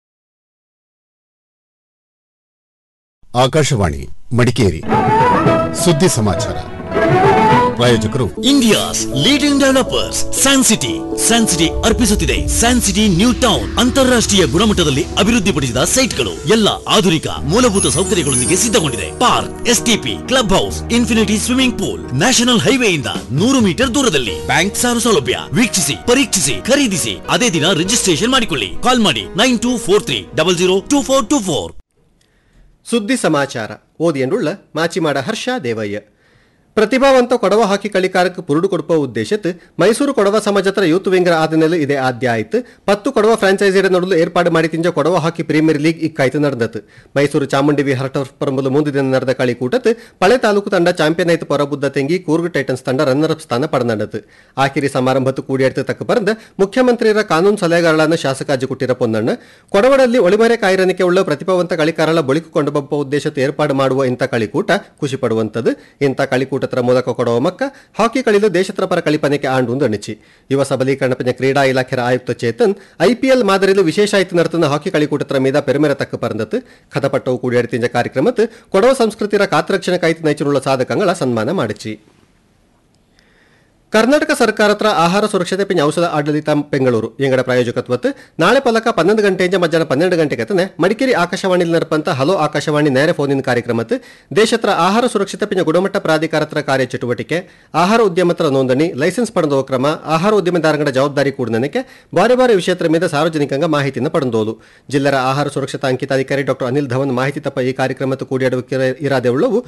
Akashvani Madikeri ಸುದ್ದಿ ಸಮಾಚಾರ ಪ್ರಾಯೋಜಕರು India's leading developers san city san city ಅರ್ಪಿಸುತ್ತಿದೆ ಸ್ಯಾನ್ ಸಿಟಿ ನ್ಯೂ ಟೌನ್ ಅಂತಾರಾಷ್ಟ್ರೀಯ ಗುಣಮಟ್ಟದಲ್ಲಿ ಅಭಿವೃದ್ಧಿಪಡಿಸಿದ ಸೈಟ್ಗಳು ಎಲ್ಲ ಆಧುನಿಕ ಮೂಲಭೂತ ಸೌಕರ್ಯಗಳೊಂದಿಗೆ ಸಿದ್ಧಗೊಂಡಿದೆ park STP club house infinity swimming pool national ಹೈವೇಯಿಂದ ನೂರು ಮೀಟರ್ ದೂರದಲ್ಲಿ ಬ್ಯಾಂಕ್ ಸಾಲ ಸೌಲಭ್ಯ ವೀಕ್ಷಿಸಿ ಪರೀಕ್ಷಿಸಿ ಖರೀದಿಸಿ ಅದೇ ದಿನ ರಿಜಿಸ್ಟ್ರೇಷನ್ ಮಾಡಿಕೊಳ್ಳಿ ಕಾಲ್ ಮಾಡಿ nine two four three double zero two four two four ಸುದ್ದಿ ಸಮಾಚಾರ ಓದಿಯನ್ನುಳ್ಳ ಮಾಚಿಮಾಡ ಹರ್ಷ ದೇವಯ್ಯ ಪ್ರತಿಭಾವಂತ ಕೊಡವ ಹಾಕಿ കളിക്കാർക്ക് പുരുട് കൊടുപ്പ ഉദ്ദേശത്ത് മൈസൂರು ಕೊಡವ ಸಮಾಜತ್ರ ಯೂತ್ ವಿಂಗರ ಆದನೆಲ್ಲ ಇದೇ ಆದ್ಯ ಆಯ್ತು ಪತ್ತು ಕೊಡವ ಫ್ರಾಂಚೈಸಿರ ನಡುಲು ಏರ್ಪಾಡು ಮಾಡಿ ತಿಂಜ ಕೊಡವ ಹಾಕಿ ಪ್ರೀಮಿಯರ್ ಲೀಗ್ ಇಕ್ಕಾಯ್ತು ನಡೆದತ್ತು ಮೈಸೂರು ಚಾಮುಂಡಿ ವಿಹಾರ ಟರ್ಫ್ ಪರಂಬಲು ಮೂಂದು ದಿನ ನಡೆದ കളിക്കൂട്ടത്ത് പളെ ತಾಲೂಕು ತಂಡ ಚಾಂಪಿಯನ್ ಆಯ್ತು ಪೊರಬುದ್ಧ ತೆಂಗಿ ಕೂರ್ಗ್ ಟೈಟನ್ಸ್ ತಂಡ ರನ್ನರ್ ಅಪ್ ಸ್ಥಾನ ಪಡೆದತ್ತು ಆಖಿರಿ ಸಮಾರಂಭತ್ತು ಕೂಡಿಯಾಡ್ತು ತಕ್ಕ ಬರೆದ ಮುಖ್ಯಮಂತ್ರಿಯರ ಕಾನೂನು ಸಲಹೆಗಾರಳನ್ನು ಶಾಸಕಾಜಿ ಕೊಟ್ಟಿರ ಪೊನ್ನಣ್ಣ ಕೊಡವಡಲ್ಲಿ ಒಳಿಮರೆ ಕಾಯಿರನಿಕೆ ಉಳ್ಳ ಪ್ರತಿಭಾವಂತ കളിക്കാರಳ ಬಳಿಕೊಂಡು ಬಪ್ಪ ಉದ್ದೇಶத்தை ಏರ್ಪಾಡು ಮಾಡುವ ಇಂಥ കളിക്കൂಟ ಖುಷಿ ಪಡುವಂಥದ್ದು ಇಂಥ കളിക്കൂಟತ್ರ ಮೂಲಕ ಕೊಡುವ ಮಕ್ಕ ಹಾಕಿ ಕಳಿಲು ದೇಶತ್ರ ಪರ ಕಳಿಪನೆಗೆ ಆಂಡು ಅಣಿಚಿ ಯುವ ಸಬಲೀಕರಣ ಪಂಜ ಕ್ರೀಡಾ ಇಲಾಖೆಯ ಆಯುಕ್ತ ಚೇತನ್ ಐಪಿಎಲ್ ಮಾದರಿಲು ವಿಶೇಷ ಆಯ್ತು ನಡೆತನ ಹಾಕಿ കളിക്കൂട്ടತ್ರ ಮೀದ ಪೆರುಮೆರ ತಕ್ಕ ಪರಂದತ್ತು ಕಥಪಟ್ಟವು ಕೂಡಿಯಾಡ್ತಿಂಜ ಕಾರ್ಯಕ್ರಮತ್ತು ಕೊಡವ ಸಂಸ್ಕೃತಿಯ ಕಾತ್ರಕ್ಷಣ ಕಾಯ್ತು ನೈಚುನುಳ್ಳ ಸಾಧಕಗಳ ಸನ್ಮಾನ ಮಾಡಿಚಿ ಕರ್ನಾಟಕ ಸರ್ಕಾರತ್ರ ಆಹಾರ ಸುರಕ್ಷತೆ ಪಿಂಜ ಔಷಧ ಆಡಳಿತ ಬೆಂಗಳೂರು ಎಂಗಡ ಪ್ರಾಯೋಜಕತ್ವತ್ತು ನಾಳೆ ಪಲಕ ಪನ್ನೊಂದು ಗಂಟೆಯಿಂದ ಮಧ್ಯಾಹ್ನ ಪನ್ನೆರಡು ಗಂಟೆಗೆ ತನೆ ಮಡಿಕೇರಿ ಆಕಾಶವಾಣಿ ನರಪಂತ ಹಲೋ ಆಕಾಶವಾಣಿ ನೇರ ಫೋನಿನ ಕಾರ್ಯಕ್ರಮತ್ತು ದೇಶತ್ರ ಆಹಾರ ಸುರಕ್ಷತೆ ಪಿಂಜ ಗುಣಮಟ್ಟ ಪ್ರಾಧಿಕಾರತ್ರ ಕಾರ್ಯಚಟುವಟಿಕೆ ಆಹಾರ ಉದ್ಯಮತ್ರ ನೋಂದಣಿ ಲೈಸೆನ್ಸ್ ಪಡೆದೋ ಕ್ರಮ ಆಹಾರ ಉದ್ಯಮದಾರಗಳ ಜವಾಬ್ದಾರಿ ಕೂಡನಕ್ಕೆ ಬಾರಿ ಬಾರಿ ವಿಷಯತ್ರ మీద ಸಾರ್ವಜನಿಕಂಗ ಮಾಹಿತಿಯನ್ನು ಪಡೆದೋದು ಜಿಲ್ಲರ ಆಹಾರ ಸುರಕ್ಷತಾ ಅಂಕಿತಾಧಿಕಾರಿ ಡಾಕ್ಟರ್ ಅನಿಲ್ ಧವನ್ ಮಾಹಿತಿ ತಪ್ಪ ಈ ಕಾರ್ಯಕ್ರಮದ ಕೂಡಿಯಾಡುವ ಇರಾದೆ ಉಳ್ಳವು